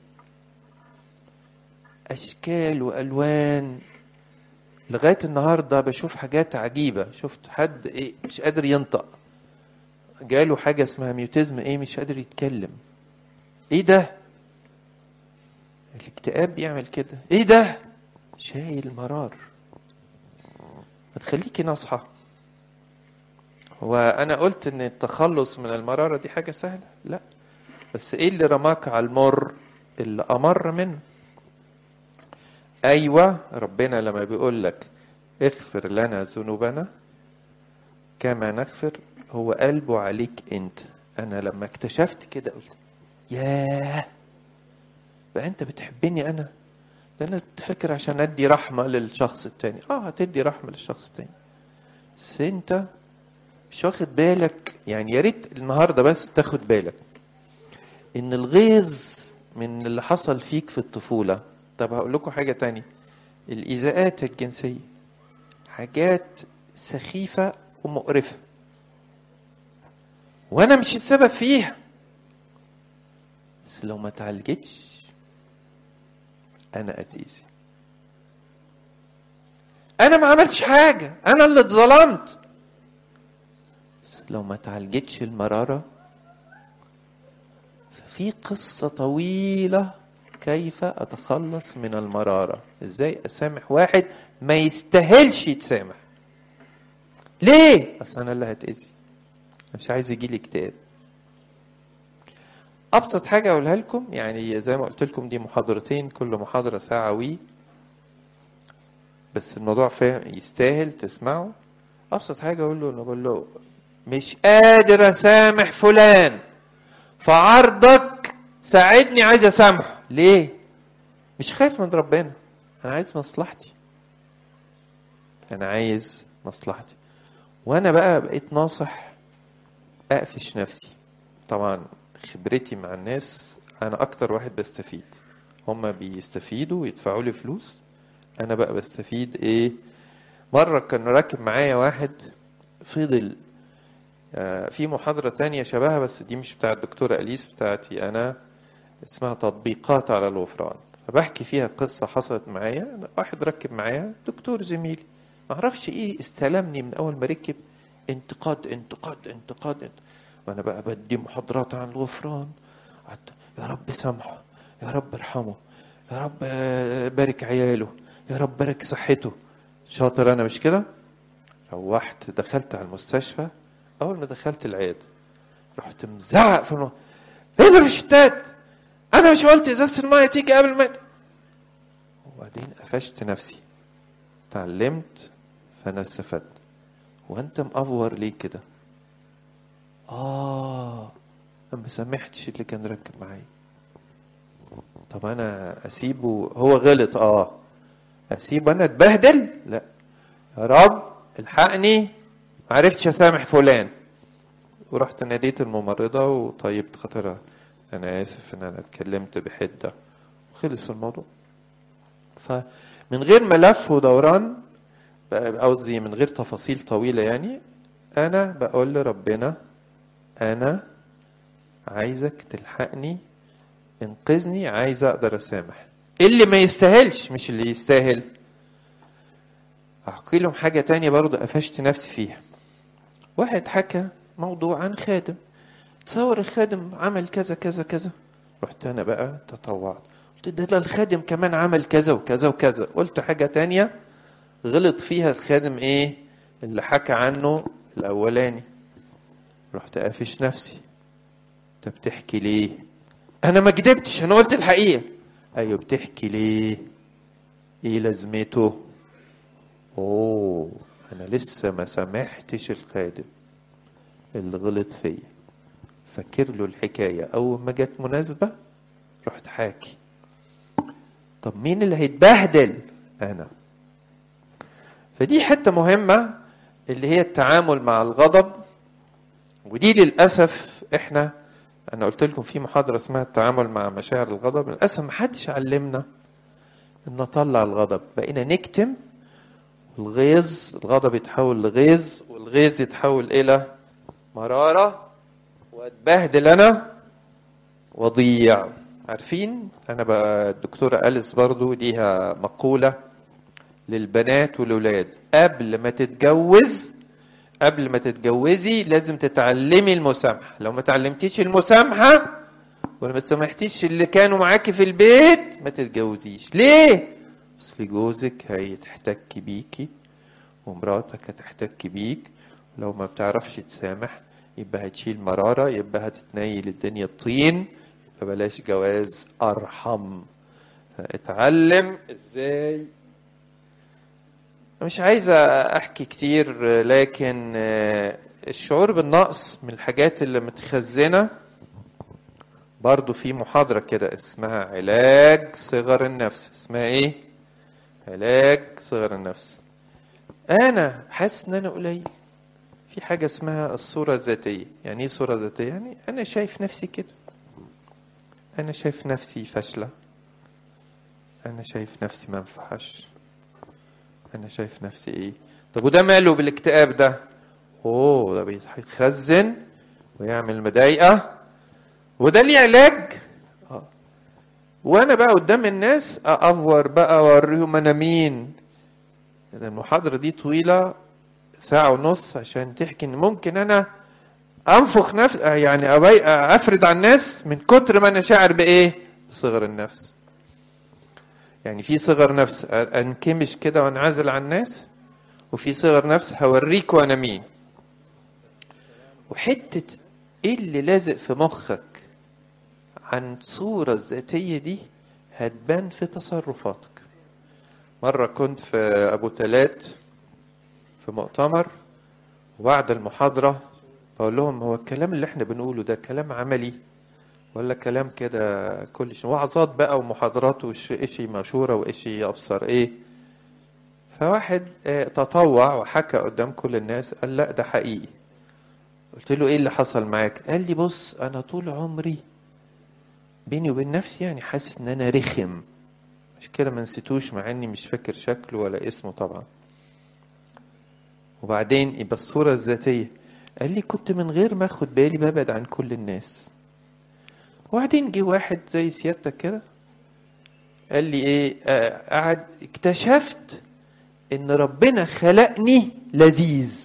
اشكال والوان لغايه النهارده بشوف حاجات عجيبه شفت حد ايه مش قادر ينطق جاله حاجه اسمها ميوتيزم ايه مش قادر يتكلم ايه ده الاكتئاب بيعمل كده ايه ده شايل مرار ما تخليكي ناصحه هو انا قلت ان التخلص من المراره دي حاجه سهله لا بس ايه اللي رماك على المر اللي امر منه ايوه ربنا لما بيقول لك اغفر لنا ذنوبنا كما نغفر هو قلبه عليك انت انا لما اكتشفت كده قلت ياه بقى انت بتحبني انا ده انا فاكر عشان ادي رحمه للشخص التاني اه هتدي رحمه للشخص التاني بس انت مش واخد بالك يعني يا ريت النهارده بس تاخد بالك ان الغيظ من اللي حصل فيك في الطفوله طب هقول لكم حاجه تانية الايذاءات الجنسيه حاجات سخيفه ومقرفه وانا مش السبب فيها بس لو ما اتعالجتش انا اتيزي انا ما عملتش حاجه انا اللي اتظلمت بس لو ما اتعالجتش المراره ففي قصه طويله كيف اتخلص من المراره ازاي اسامح واحد ما يستاهلش يتسامح ليه اصل انا اللي هتاذي مش عايز يجي لي اكتئاب ابسط حاجه اقولها لكم يعني زي ما قلت لكم دي محاضرتين كل محاضره ساعه وي بس الموضوع فاهم يستاهل تسمعه ابسط حاجه اقول له انا بقول له مش قادر اسامح فلان فعرضك ساعدني عايز اسامحه ليه مش خايف من ربنا انا عايز مصلحتي انا عايز مصلحتي وانا بقى بقيت ناصح اقفش نفسي طبعا خبرتي مع الناس انا اكتر واحد بستفيد هما بيستفيدوا ويدفعوا لي فلوس انا بقى بستفيد ايه مره كان راكب معايا واحد فضل آه، في محاضرة تانية شبهها بس دي مش بتاعت الدكتورة أليس بتاعتي أنا اسمها تطبيقات على الغفران فبحكي فيها قصة حصلت معايا أنا واحد ركب معايا دكتور زميلي معرفش إيه استلمني من أول ما ركب انتقاد انتقاد انتقاد, انتقاد. وأنا بقى بدي محاضرات عن الغفران قعدت يا رب سامحه يا رب ارحمه يا رب آه، بارك عياله يا رب بارك صحته شاطر أنا مش كده روحت دخلت على المستشفى اول ما دخلت العياده رحت مزعق في الموضوع فين الروشتات انا مش قلت ازازه الميه تيجي قبل ما وبعدين قفشت نفسي اتعلمت فانا استفدت وانت مأفور ليه كده اه ما سامحتش اللي كان راكب معايا طب انا اسيبه هو غلط اه اسيبه انا اتبهدل لا يا رب الحقني ما عرفتش اسامح فلان ورحت ناديت الممرضة وطيبت خاطرها أنا آسف إن أنا اتكلمت بحدة وخلص الموضوع فمن غير ملف ودوران قصدي من غير تفاصيل طويلة يعني أنا بقول لربنا أنا عايزك تلحقني انقذني عايز أقدر أسامح اللي ما يستاهلش مش اللي يستاهل أحكي لهم حاجة تانية برضه قفشت نفسي فيها واحد حكى موضوع عن خادم تصور الخادم عمل كذا كذا كذا رحت انا بقى تطوعت قلت ده, ده الخادم كمان عمل كذا وكذا وكذا قلت حاجة تانية غلط فيها الخادم ايه اللي حكى عنه الاولاني رحت قافش نفسي انت بتحكي ليه انا ما كدبتش انا قلت الحقيقة ايوه بتحكي ليه ايه لازمته اوه انا لسه ما سامحتش الخادم اللي غلط فيا فاكر له الحكاية أول ما جت مناسبة رحت حاكي طب مين اللي هيتبهدل أنا فدي حتة مهمة اللي هي التعامل مع الغضب ودي للأسف إحنا أنا قلت لكم في محاضرة اسمها التعامل مع مشاعر الغضب للأسف محدش علمنا إن نطلع الغضب بقينا نكتم الغيظ الغضب يتحول لغيظ والغيظ يتحول إلى مرارة واتبهدل أنا وضيع عارفين أنا بقى الدكتورة أليس برضو ليها مقولة للبنات والولاد قبل ما تتجوز قبل ما تتجوزي لازم تتعلمي المسامحة لو ما تعلمتيش المسامحة ولا ما تسامحتيش اللي كانوا معاكي في البيت ما تتجوزيش ليه اصل جوزك هيتحتك بيكي ومراتك هتحتك بيك لو ما بتعرفش تسامح يبقى هتشيل مرارة يبقى هتتنيل الدنيا الطين فبلاش جواز أرحم اتعلم ازاي مش عايز احكي كتير لكن الشعور بالنقص من الحاجات اللي متخزنة برضو في محاضرة كده اسمها علاج صغر النفس اسمها ايه علاج صغر النفس انا حاسس ان انا قليل في حاجة اسمها الصورة الذاتية يعني ايه صورة ذاتية يعني انا شايف نفسي كده انا شايف نفسي فاشلة انا شايف نفسي ما انفعش انا شايف نفسي ايه طب وده ماله بالاكتئاب ده اوه ده بيتخزن ويعمل مضايقة وده ليه علاج آه. وانا بقى قدام الناس افور بقى اوريهم انا مين المحاضرة دي طويلة ساعة ونص عشان تحكي ان ممكن انا انفخ نفس يعني أبي افرد على الناس من كتر ما انا شاعر بايه بصغر النفس يعني في صغر نفس انكمش كده وانعزل عن الناس وفي صغر نفس هوريك وانا مين وحتة ايه اللي لازق في مخك عن الصورة الذاتية دي هتبان في تصرفاتك مرة كنت في أبو تلات في مؤتمر وبعد المحاضرة بقول لهم هو الكلام اللي احنا بنقوله ده كلام عملي ولا كلام كده كل شيء وعظات بقى ومحاضرات وإشي مشورة وإشي أبصر إيه فواحد آه، تطوع وحكى قدام كل الناس قال لا ده حقيقي قلت له ايه اللي حصل معاك قال لي بص انا طول عمري بيني وبين نفسي يعني حاسس ان انا رخم مش كده ما نسيتوش مع اني مش فاكر شكله ولا اسمه طبعا وبعدين يبقى الصورة الذاتية قال لي كنت من غير ما اخد بالي ببعد عن كل الناس وبعدين جه واحد زي سيادتك كده قال لي ايه آه، قعد اكتشفت ان ربنا خلقني لذيذ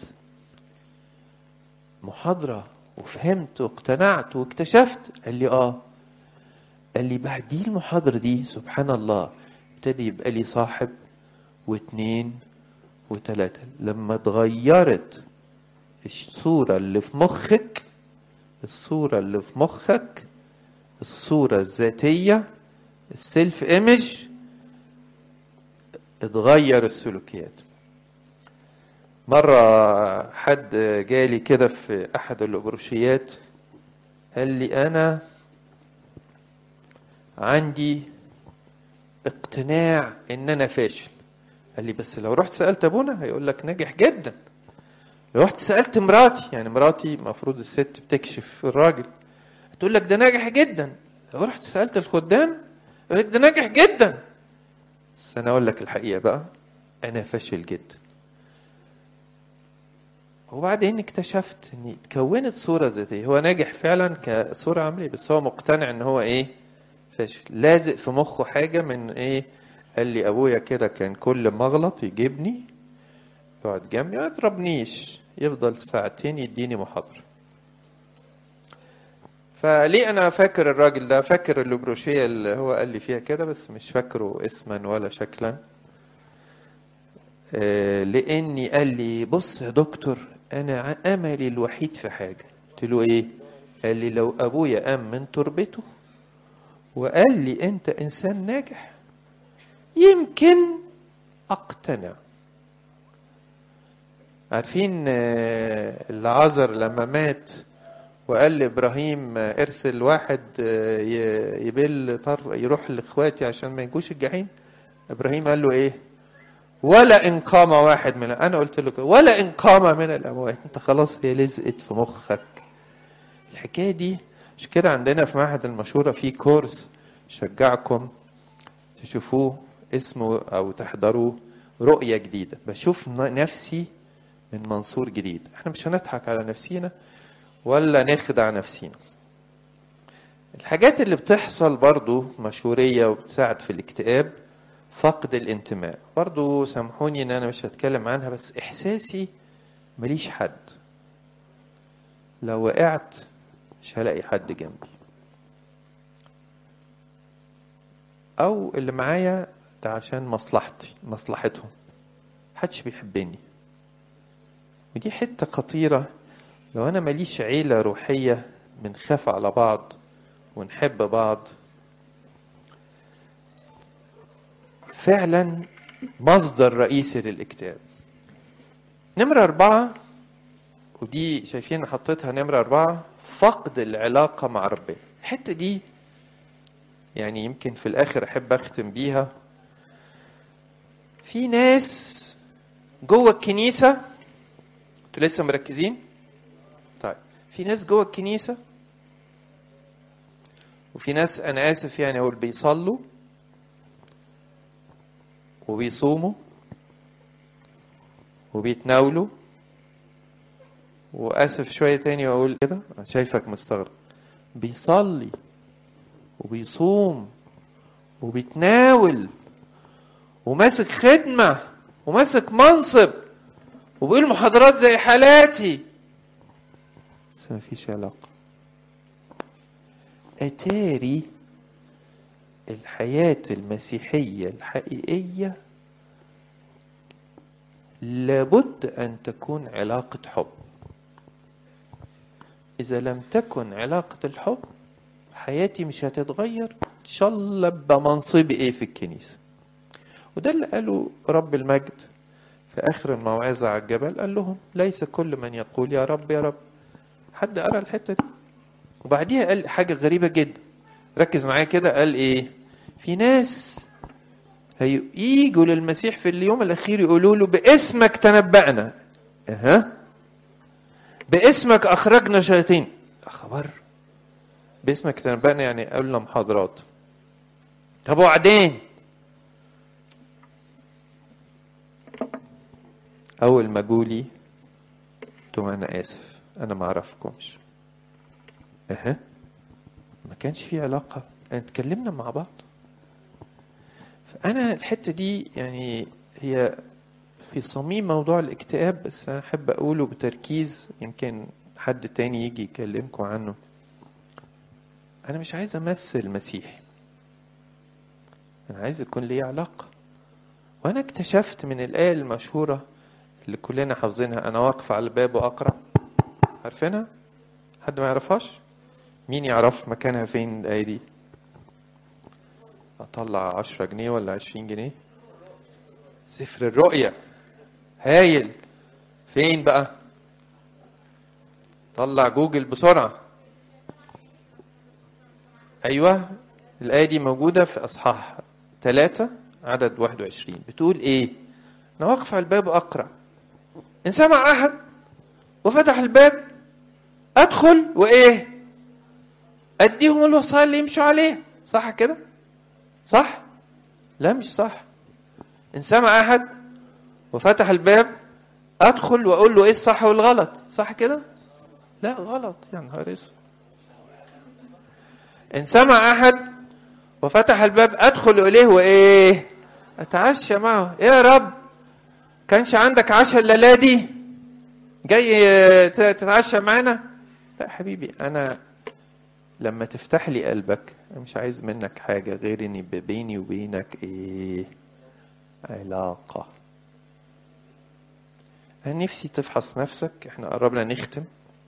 محاضرة وفهمت واقتنعت واكتشفت قال لي اه قال لي بعد دي المحاضرة دي سبحان الله ابتدي يبقى لي صاحب واتنين وتلاتة لما اتغيرت الصورة اللي في مخك الصورة اللي في مخك الصورة الذاتية السيلف ايمج اتغير السلوكيات مرة حد جالي كده في أحد الأبروشيات قال لي أنا عندي اقتناع إن أنا فاشل قال لي بس لو رحت سألت أبونا هيقول لك ناجح جدا لو رحت سألت مراتي يعني مراتي المفروض الست بتكشف الراجل هتقول لك ده ناجح جدا لو رحت سألت الخدام يقول لك ده ناجح جدا بس أنا أقول لك الحقيقة بقى أنا فاشل جدا وبعدين اكتشفت ان اتكونت صورة ذاتية هو ناجح فعلا كصورة عملية بس هو مقتنع ان هو ايه فاشل لازق في مخه حاجة من ايه قال لي ابويا كده كان كل ما اغلط يجيبني يقعد جنبي ما يضربنيش يفضل ساعتين يديني محاضرة فليه انا فاكر الراجل ده فاكر البروشية اللي هو قال لي فيها كده بس مش فاكره اسما ولا شكلا آه، لاني قال لي بص يا دكتور انا ع- املي الوحيد في حاجه قلت له ايه قال لي لو ابويا قام من تربته وقال لي انت انسان ناجح يمكن اقتنع عارفين آه، العذر لما مات وقال لابراهيم آه، ارسل واحد آه، ي- يبل طر يروح لاخواتي عشان ما يجوش الجحيم ابراهيم قال له ايه ولا إن قام واحد من أنا قلت له كده ولا إن قام من الأموات أنت خلاص هي لزقت في مخك الحكاية دي مش كده عندنا في معهد المشورة في كورس شجعكم تشوفوه اسمه أو تحضروه رؤية جديدة بشوف ن- نفسي من منظور جديد احنا مش هنضحك على نفسينا ولا نخدع نفسينا الحاجات اللي بتحصل برضو مشهورية وبتساعد في الاكتئاب فقد الانتماء برضو سامحوني ان انا مش هتكلم عنها بس احساسي ماليش حد لو وقعت مش هلاقي حد جنبي او اللي معايا ده عشان مصلحتي مصلحتهم محدش بيحبني ودي حتة خطيرة لو انا ماليش عيلة روحية بنخاف على بعض ونحب بعض فعلا مصدر رئيسي للاكتئاب نمرة أربعة ودي شايفين حطيتها نمرة أربعة فقد العلاقة مع ربنا الحتة دي يعني يمكن في الآخر أحب أختم بيها في ناس جوه الكنيسة انتوا لسه مركزين؟ طيب في ناس جوه الكنيسة وفي ناس أنا آسف يعني أقول بيصلوا وبيصوموا وبيتناولوا واسف شويه تاني واقول كده انا شايفك مستغرب بيصلي وبيصوم وبيتناول وماسك خدمه وماسك منصب وبيقول محاضرات زي حالاتي بس مفيش علاقه اتاري الحياة المسيحية الحقيقية لابد أن تكون علاقة حب إذا لم تكن علاقة الحب حياتي مش هتتغير ان شاء الله بمنصبي ايه في الكنيسه وده اللي قاله رب المجد في اخر الموعظه على الجبل قال لهم ليس كل من يقول يا رب يا رب حد قرا الحته دي وبعديها قال حاجه غريبه جدا ركز معايا كده قال ايه في ناس هيجوا للمسيح في اليوم الاخير يقولوا له باسمك تنبأنا اها باسمك اخرجنا شياطين خبر باسمك تنبأنا يعني قلنا محاضرات طب وبعدين اول ما جولي قلت لهم انا اسف انا ما اعرفكمش اها ما كانش في علاقه اتكلمنا مع بعض فانا الحته دي يعني هي في صميم موضوع الاكتئاب بس انا احب اقوله بتركيز يمكن حد تاني يجي يكلمكم عنه انا مش عايز امثل المسيح انا عايز يكون لي علاقه وانا اكتشفت من الايه المشهوره اللي كلنا حافظينها انا واقف على الباب واقرا عارفينها حد ما يعرفهاش مين يعرف مكانها فين الايه دي اطلع عشرة جنيه ولا عشرين جنيه سفر الرؤيا هايل فين بقى طلع جوجل بسرعة أيوة الآية دي موجودة في أصحاح ثلاثة عدد 21 بتقول إيه؟ أنا واقف على الباب أقرأ إن سمع أحد وفتح الباب أدخل وإيه؟ أديهم الوصايا اللي يمشوا عليها صح كده؟ صح؟ لا مش صح إن سمع أحد وفتح الباب أدخل وأقول له إيه الصح والغلط صح كده؟ لا غلط يا نهار اسود إن سمع أحد وفتح الباب أدخل إليه وإيه؟ أتعشى معه إيه يا رب؟ كانش عندك عشاء الليلة دي؟ جاي تتعشى معانا؟ لا حبيبي أنا لما تفتح لي قلبك أنا مش عايز منك حاجة غير إني بيني وبينك إيه؟ علاقة أنا نفسي تفحص نفسك إحنا قربنا نختم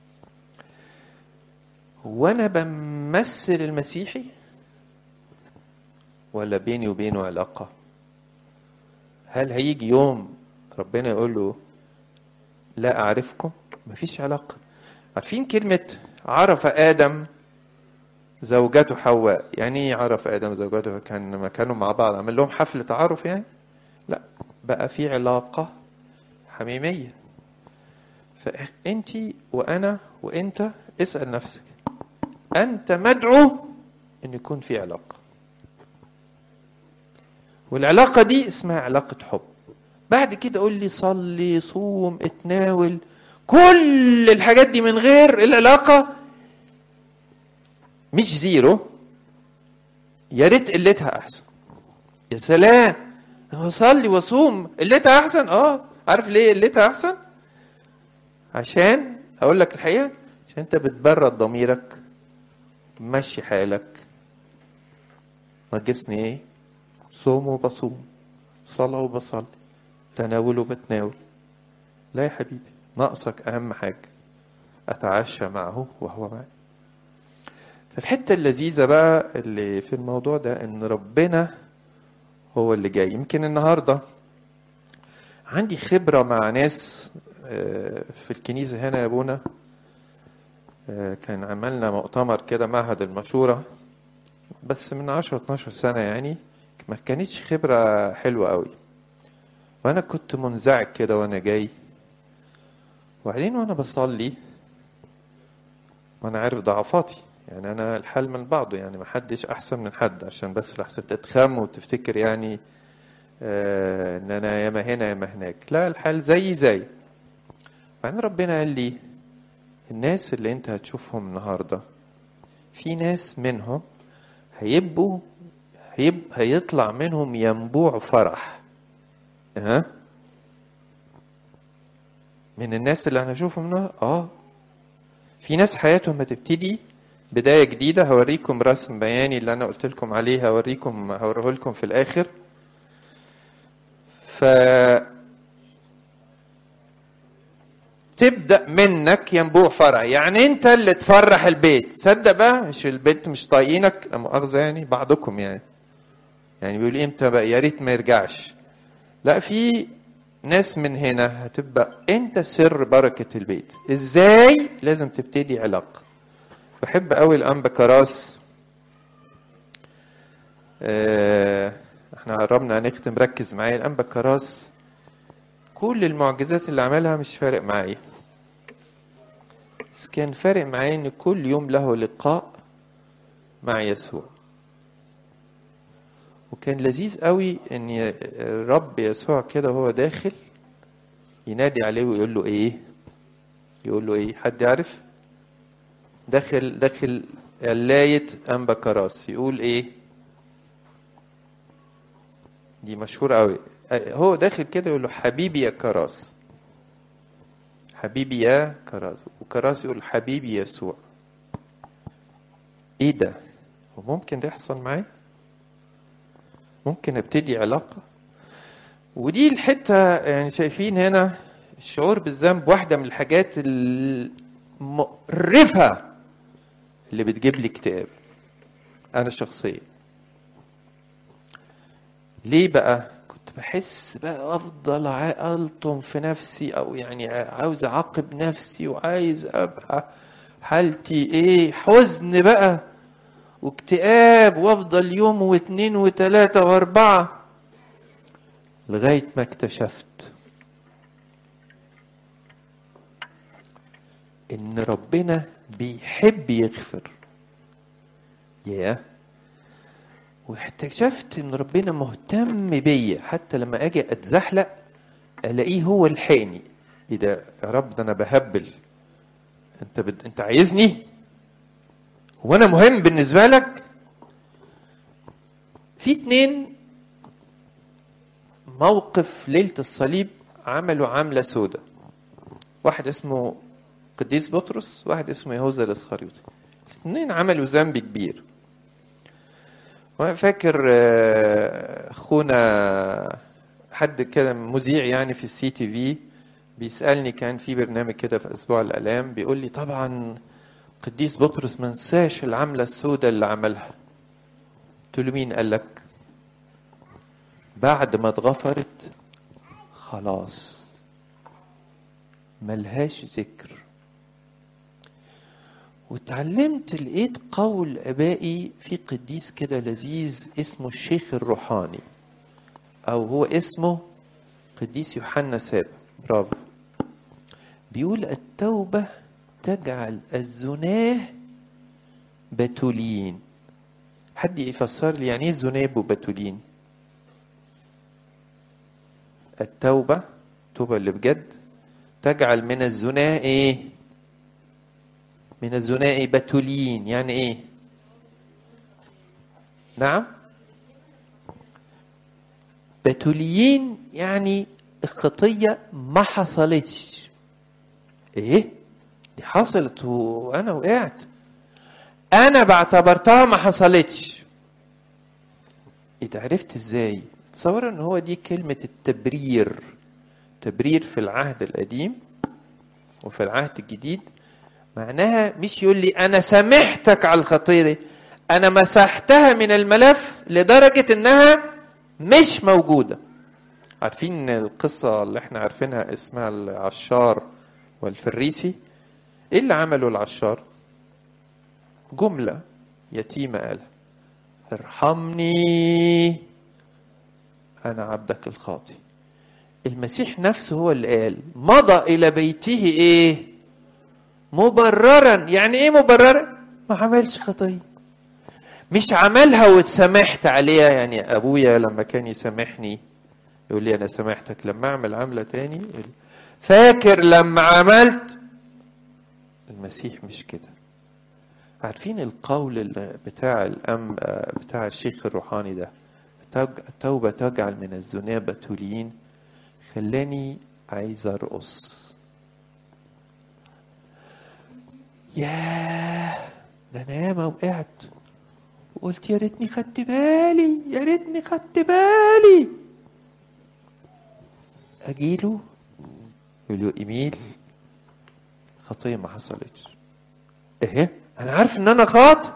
وانا بمثل المسيحي ولا بيني وبينه علاقة هل هيجي يوم ربنا يقول له لا أعرفكم مفيش علاقة عارفين كلمة عرف آدم زوجته حواء يعني ايه عرف آدم زوجته كان لما كانوا مع بعض عمل لهم حفل تعارف يعني لا بقى في علاقة حميمية فأنت وأنا وأنت اسأل نفسك أنت مدعو أن يكون في علاقة والعلاقة دي اسمها علاقة حب بعد كده قول لي صلي صوم اتناول كل الحاجات دي من غير العلاقة مش زيرو يا ريت قلتها أحسن يا سلام صلي وصوم قلتها أحسن اه عارف ليه قلتها أحسن عشان أقول لك الحقيقة عشان أنت بتبرد ضميرك مشي حالك ناقصني ايه صوم وبصوم صلاة وبصلي تناول وبتناول لا يا حبيبي ناقصك أهم حاجة أتعشى معه وهو معي فالحتة اللذيذة بقى اللي في الموضوع ده إن ربنا هو اللي جاي يمكن النهاردة عندي خبرة مع ناس في الكنيسة هنا يا أبونا كان عملنا مؤتمر كده معهد المشورة بس من 10 12 سنة يعني ما كانتش خبرة حلوة قوي وأنا كنت منزعج كده وأنا جاي وبعدين وأنا بصلي وأنا عارف ضعفاتي يعني أنا الحال من بعضه يعني ما حدش أحسن من حد عشان بس لحسن تتخم وتفتكر يعني آه إن أنا ياما هنا ياما هناك لا الحال زي زي بعدين ربنا قال لي الناس اللي انت هتشوفهم النهارده في ناس منهم هيبقوا هيب هيطلع منهم ينبوع فرح ها من الناس اللي انا اشوفهم النهارده اه في ناس حياتهم هتبتدي بدايه جديده هوريكم رسم بياني اللي انا قلت لكم عليه هوريكم هوريه لكم في الاخر ف تبدا منك ينبوع فرع يعني انت اللي تفرح البيت تصدق بقى مش البيت مش طايقينك لا مؤاخذه يعني بعضكم يعني يعني بيقول امتى بقى يا ريت ما يرجعش لا في ناس من هنا هتبقى انت سر بركه البيت ازاي لازم تبتدي علاقه بحب قوي الانبا كراس آه، احنا قربنا نختم ركز معايا الانبا كراس كل المعجزات اللي عملها مش فارق معايا بس كان فارق معايا ان كل يوم له لقاء مع يسوع وكان لذيذ قوي ان ي- الرب يسوع كده وهو داخل ينادي عليه ويقول له ايه يقول له ايه حد يعرف داخل داخل قلاية أنبا كراس يقول ايه دي مشهورة قوي هو داخل كده يقول له حبيبي يا كراس حبيبي يا كراس وكراس يقول حبيبي يسوع ايه ده هو ممكن ده يحصل معايا ممكن ابتدي علاقة ودي الحتة يعني شايفين هنا الشعور بالذنب واحدة من الحاجات المقرفة اللي بتجيب لي اكتئاب أنا شخصيا ليه بقى كنت بحس بقى افضل ع- الطم في نفسي او يعني عاوز اعاقب نفسي وعايز ابقى حالتي ايه حزن بقى واكتئاب وافضل يوم واثنين وثلاثة واربعة لغاية ما اكتشفت ان ربنا بيحب يغفر ياه واكتشفت ان ربنا مهتم بيا حتى لما اجي اتزحلق الاقيه هو الحقني ايه ده يا رب ده انا بهبل انت بد... انت عايزني هو انا مهم بالنسبه لك في اتنين موقف ليله الصليب عملوا عمله سودة واحد اسمه قديس بطرس واحد اسمه يهوذا الاسخريوطي الاثنين عملوا ذنب كبير وانا فاكر آه، اخونا حد كده مذيع يعني في السي تي في بيسالني كان في برنامج كده في اسبوع الالام بيقول لي طبعا قديس بطرس ما نساش العمله السوداء اللي عملها قلت له مين قال لك بعد ما اتغفرت خلاص ملهاش ذكر واتعلمت لقيت قول ابائي في قديس كده لذيذ اسمه الشيخ الروحاني او هو اسمه قديس يوحنا سابع برافو بيقول التوبة تجعل الزناه بتولين حد يفسر لي يعني ايه الذناب وبتولين التوبة التوبة اللي بجد تجعل من الزنا ايه من الزنا بتولين يعني ايه نعم بتوليين يعني الخطية ما حصلتش ايه دي حصلت وانا وقعت انا بعتبرتها ما حصلتش ايه ده عرفت ازاي تصور ان هو دي كلمة التبرير تبرير في العهد القديم وفي العهد الجديد معناها مش يقول لي انا سامحتك على الخطيه دي انا مسحتها من الملف لدرجه انها مش موجوده عارفين القصه اللي احنا عارفينها اسمها العشار والفريسي ايه اللي عمله العشار جمله يتيمه قالها ارحمني انا عبدك الخاطي المسيح نفسه هو اللي قال مضى الى بيته ايه مبررا يعني ايه مبررا ما عملش خطيه مش عملها واتسامحت عليها يعني ابويا لما كان يسامحني يقول لي انا سامحتك لما اعمل عمله تاني يقول لي فاكر لما عملت المسيح مش كده عارفين القول اللي بتاع الأم بتاع الشيخ الروحاني ده التوبة تجعل من الذناب تولين خلاني عايز ارقص ياه ده انا ياما وقعت وقلت يا ريتني خدت بالي يا ريتني خدت بالي اجيله يقول له ايميل خطيه ما حصلتش ايه انا عارف ان انا خاطئ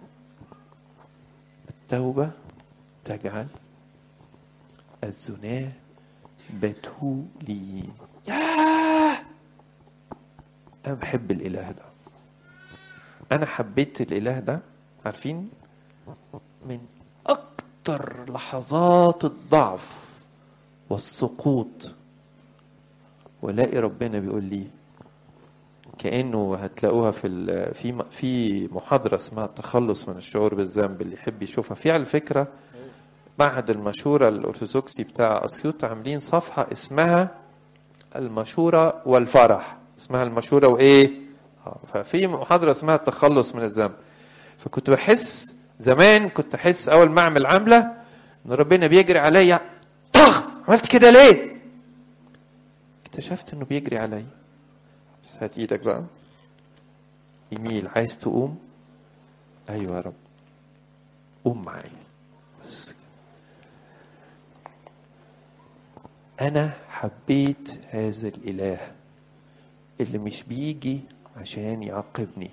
التوبه تجعل الزناه بتوليين ياه انا بحب الاله ده انا حبيت الاله ده عارفين من اكتر لحظات الضعف والسقوط والاقي ربنا بيقول لي كانه هتلاقوها في ال- في في محاضره اسمها التخلص من الشعور بالذنب اللي يحب يشوفها في على فكره معهد المشوره الارثوذكسي بتاع اسيوط عاملين صفحه اسمها المشوره والفرح اسمها المشوره وايه آه، ففي محاضره اسمها التخلص من الذنب فكنت بحس زمان كنت احس اول ما اعمل عمله ان ربنا بيجري عليا طخ عملت كده ليه اكتشفت انه بيجري عليا بس هات ايدك بقى يميل عايز تقوم ايوه يا رب قوم معايا بس كده. انا حبيت هذا الاله اللي مش بيجي عشان يعاقبني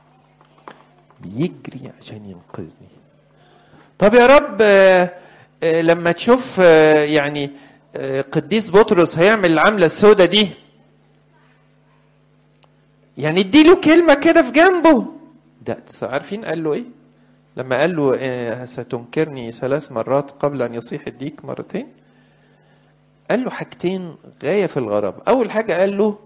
بيجري عشان ينقذني طب يا رب آه، آه، لما تشوف آه، يعني آه، قديس بطرس هيعمل العملة السوداء دي يعني اديله كلمة كده في جنبه ده عارفين قال له ايه لما قال له آه، ستنكرني ثلاث مرات قبل ان يصيح الديك مرتين قال له حاجتين غاية في الغرابة أول حاجة قال له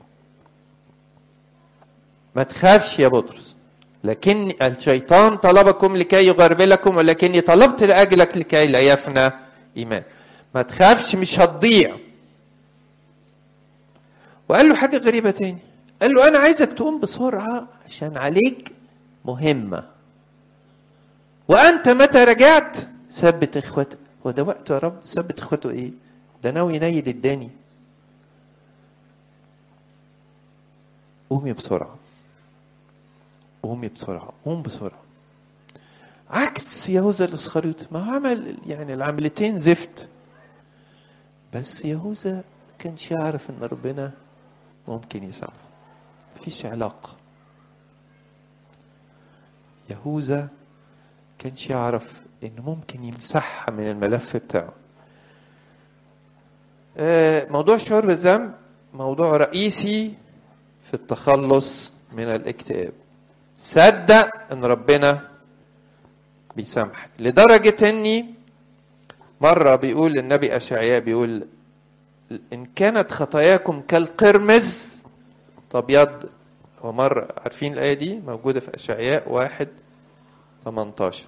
ما تخافش يا بطرس لكن الشيطان طلبكم لكي يغربلكم ولكني طلبت لأجلك لكي لا يفنى إيمان ما تخافش مش هتضيع وقال له حاجة غريبة تاني قال له أنا عايزك تقوم بسرعة عشان عليك مهمة وأنت متى رجعت ثبت إخوتك هو ده وقته يا رب ثبت إخوته إيه ده ناوي ينيل الداني قومي بسرعة قومي بسرعة قوم بسرعة عكس يهوذا الاسخريوطي ما هو عمل يعني العملتين زفت بس يهوذا ما كانش يعرف ان ربنا ممكن يسامحه مفيش علاقة يهوذا كانش يعرف انه ممكن يمسحها من الملف بتاعه آه، موضوع الشعور بالذنب موضوع رئيسي في التخلص من الاكتئاب صدق ان ربنا بيسامحك لدرجة اني مرة بيقول النبي اشعياء بيقول ان كانت خطاياكم كالقرمز تبيض ومرة عارفين الآية دي موجودة في أشعياء واحد 18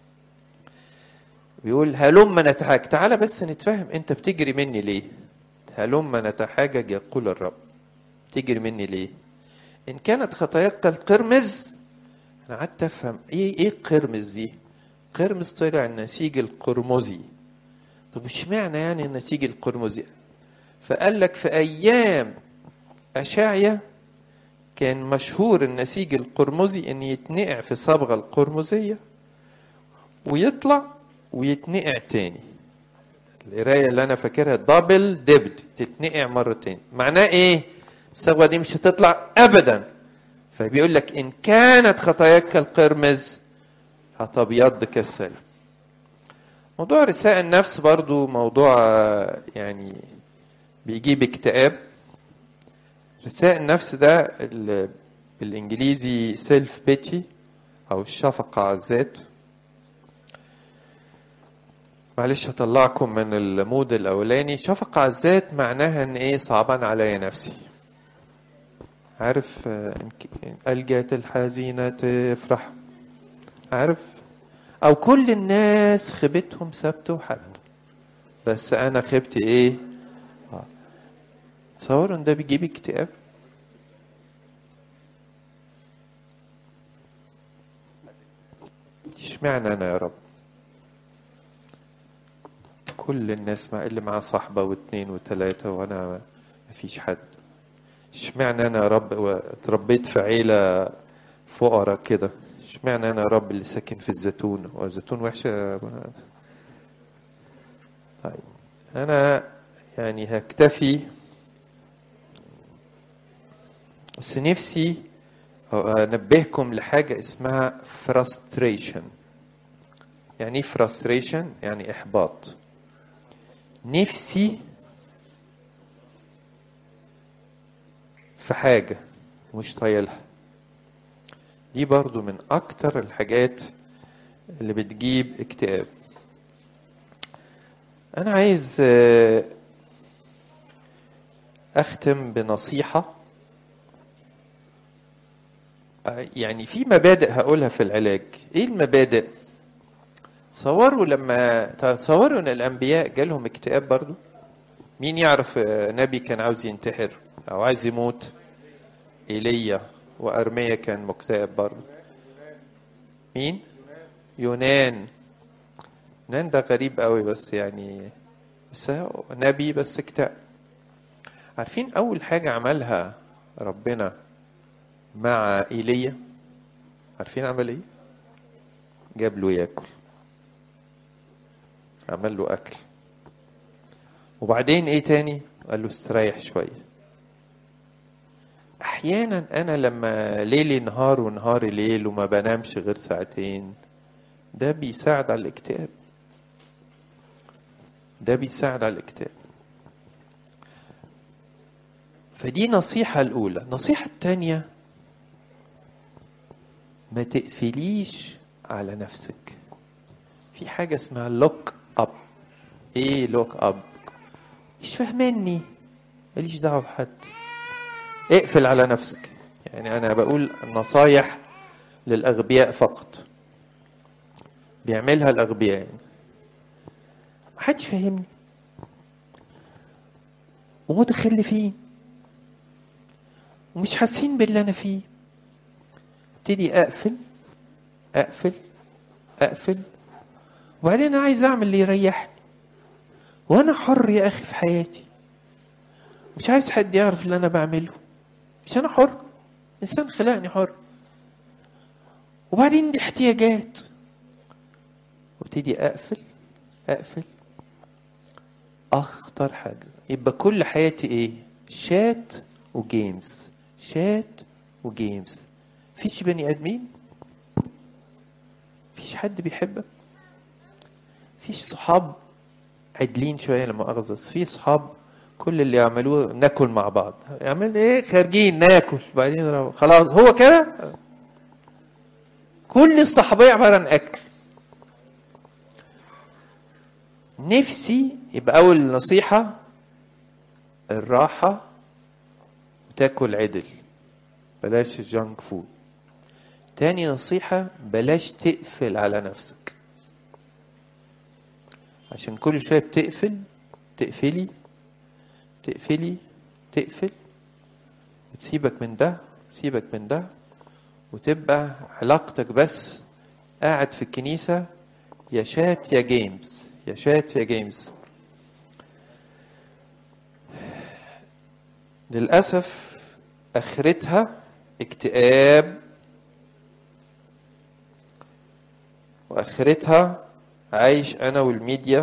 بيقول هلم نتحاج تعالى بس نتفهم انت بتجري مني ليه هلم نتحاجج يقول الرب تجري مني ليه ان كانت خطاياك كالقرمز انا قعدت افهم ايه ايه القرمز دي قرمز طلع النسيج القرمزي طب وش معنى يعني النسيج القرمزي فقال لك في ايام اشعيا كان مشهور النسيج القرمزي ان يتنقع في الصبغه القرمزيه ويطلع ويتنقع تاني القرايه اللي انا فاكرها دبل ديبد تتنقع مرتين معناه ايه الصبغه دي مش هتطلع ابدا فبيقول لك ان كانت خطاياك كالقرمز هتبيض كالسلم موضوع رثاء النفس برضو موضوع آه، يعني بيجيب اكتئاب رثاء النفس ده ال- بالانجليزي سيلف بيتي او الشفقه على الذات معلش هطلعكم من المود الاولاني شفقه على الذات معناها ان ايه صعبان عليا نفسي عارف آه، إن ك- إن الجات الحزينه تفرح عارف او كل الناس خيبتهم سبت وحد بس انا خيبتي ايه آه. تصوروا ان ده بيجيب اكتئاب اشمعنى انا يا رب كل الناس مع اللي معاه صاحبة واثنين وثلاثة وانا مفيش حد اشمعنى انا يا رب اتربيت في عيلة فقراء كده اشمعنى انا يا رب اللي ساكن في الزيتون هو الزيتون وحشة طيب انا يعني هكتفي بس نفسي انبهكم لحاجه اسمها frustration يعني ايه frustration يعني احباط نفسي في حاجه مش طايلها دي برضو من اكتر الحاجات اللي بتجيب اكتئاب انا عايز آه، اختم بنصيحه آه، يعني في مبادئ هقولها في العلاج ايه المبادئ تصوروا لما تصوروا ان الانبياء جالهم اكتئاب برضو مين يعرف آه، نبي كان عاوز ينتحر او عايز يموت ايليا وارميا كان مكتئب برضو مين يونان يونان ده غريب قوي بس يعني بس هو نبي بس اكتئب عارفين اول حاجه عملها ربنا مع ايليا عارفين عمل ايه جاب له ياكل عمل له اكل وبعدين ايه تاني قال له استريح شويه احيانا انا لما ليلي نهار ونهاري ليل وما بنامش غير ساعتين ده بيساعد على الاكتئاب ده بيساعد على الاكتئاب فدي نصيحة الأولى النصيحة التانية ما تقفليش على نفسك في حاجة اسمها لوك اب ايه لوك اب مش فاهماني ماليش دعوة بحد اقفل على نفسك يعني انا بقول نصايح للاغبياء فقط بيعملها الاغبياء يعني محدش فاهمني ومتخلفين ومش حاسين باللي انا فيه ابتدي اقفل اقفل اقفل وبعدين انا عايز اعمل اللي يريحني وانا حر يا اخي في حياتي مش عايز حد يعرف اللي انا بعمله مش انا حر انسان خلقني حر وبعدين دي احتياجات وابتدي اقفل اقفل اخطر حاجه يبقى كل حياتي ايه شات وجيمز شات وجيمز فيش بني ادمين فيش حد بيحبك فيش صحاب عدلين شويه لما اغزص في صحاب كل اللي يعملوه ناكل مع بعض يعمل ايه خارجين ناكل بعدين نروح. خلاص هو كده كل الصحابيه عباره عن اكل نفسي يبقى اول نصيحه الراحه تاكل عدل بلاش الجانك فود تاني نصيحة بلاش تقفل على نفسك عشان كل شوية بتقفل تقفلي تقفلي تقفل وتسيبك من ده تسيبك من ده وتبقى علاقتك بس قاعد في الكنيسة يا شات يا جيمز يا شات يا جيمز للأسف آخرتها اكتئاب وآخرتها عايش أنا والميديا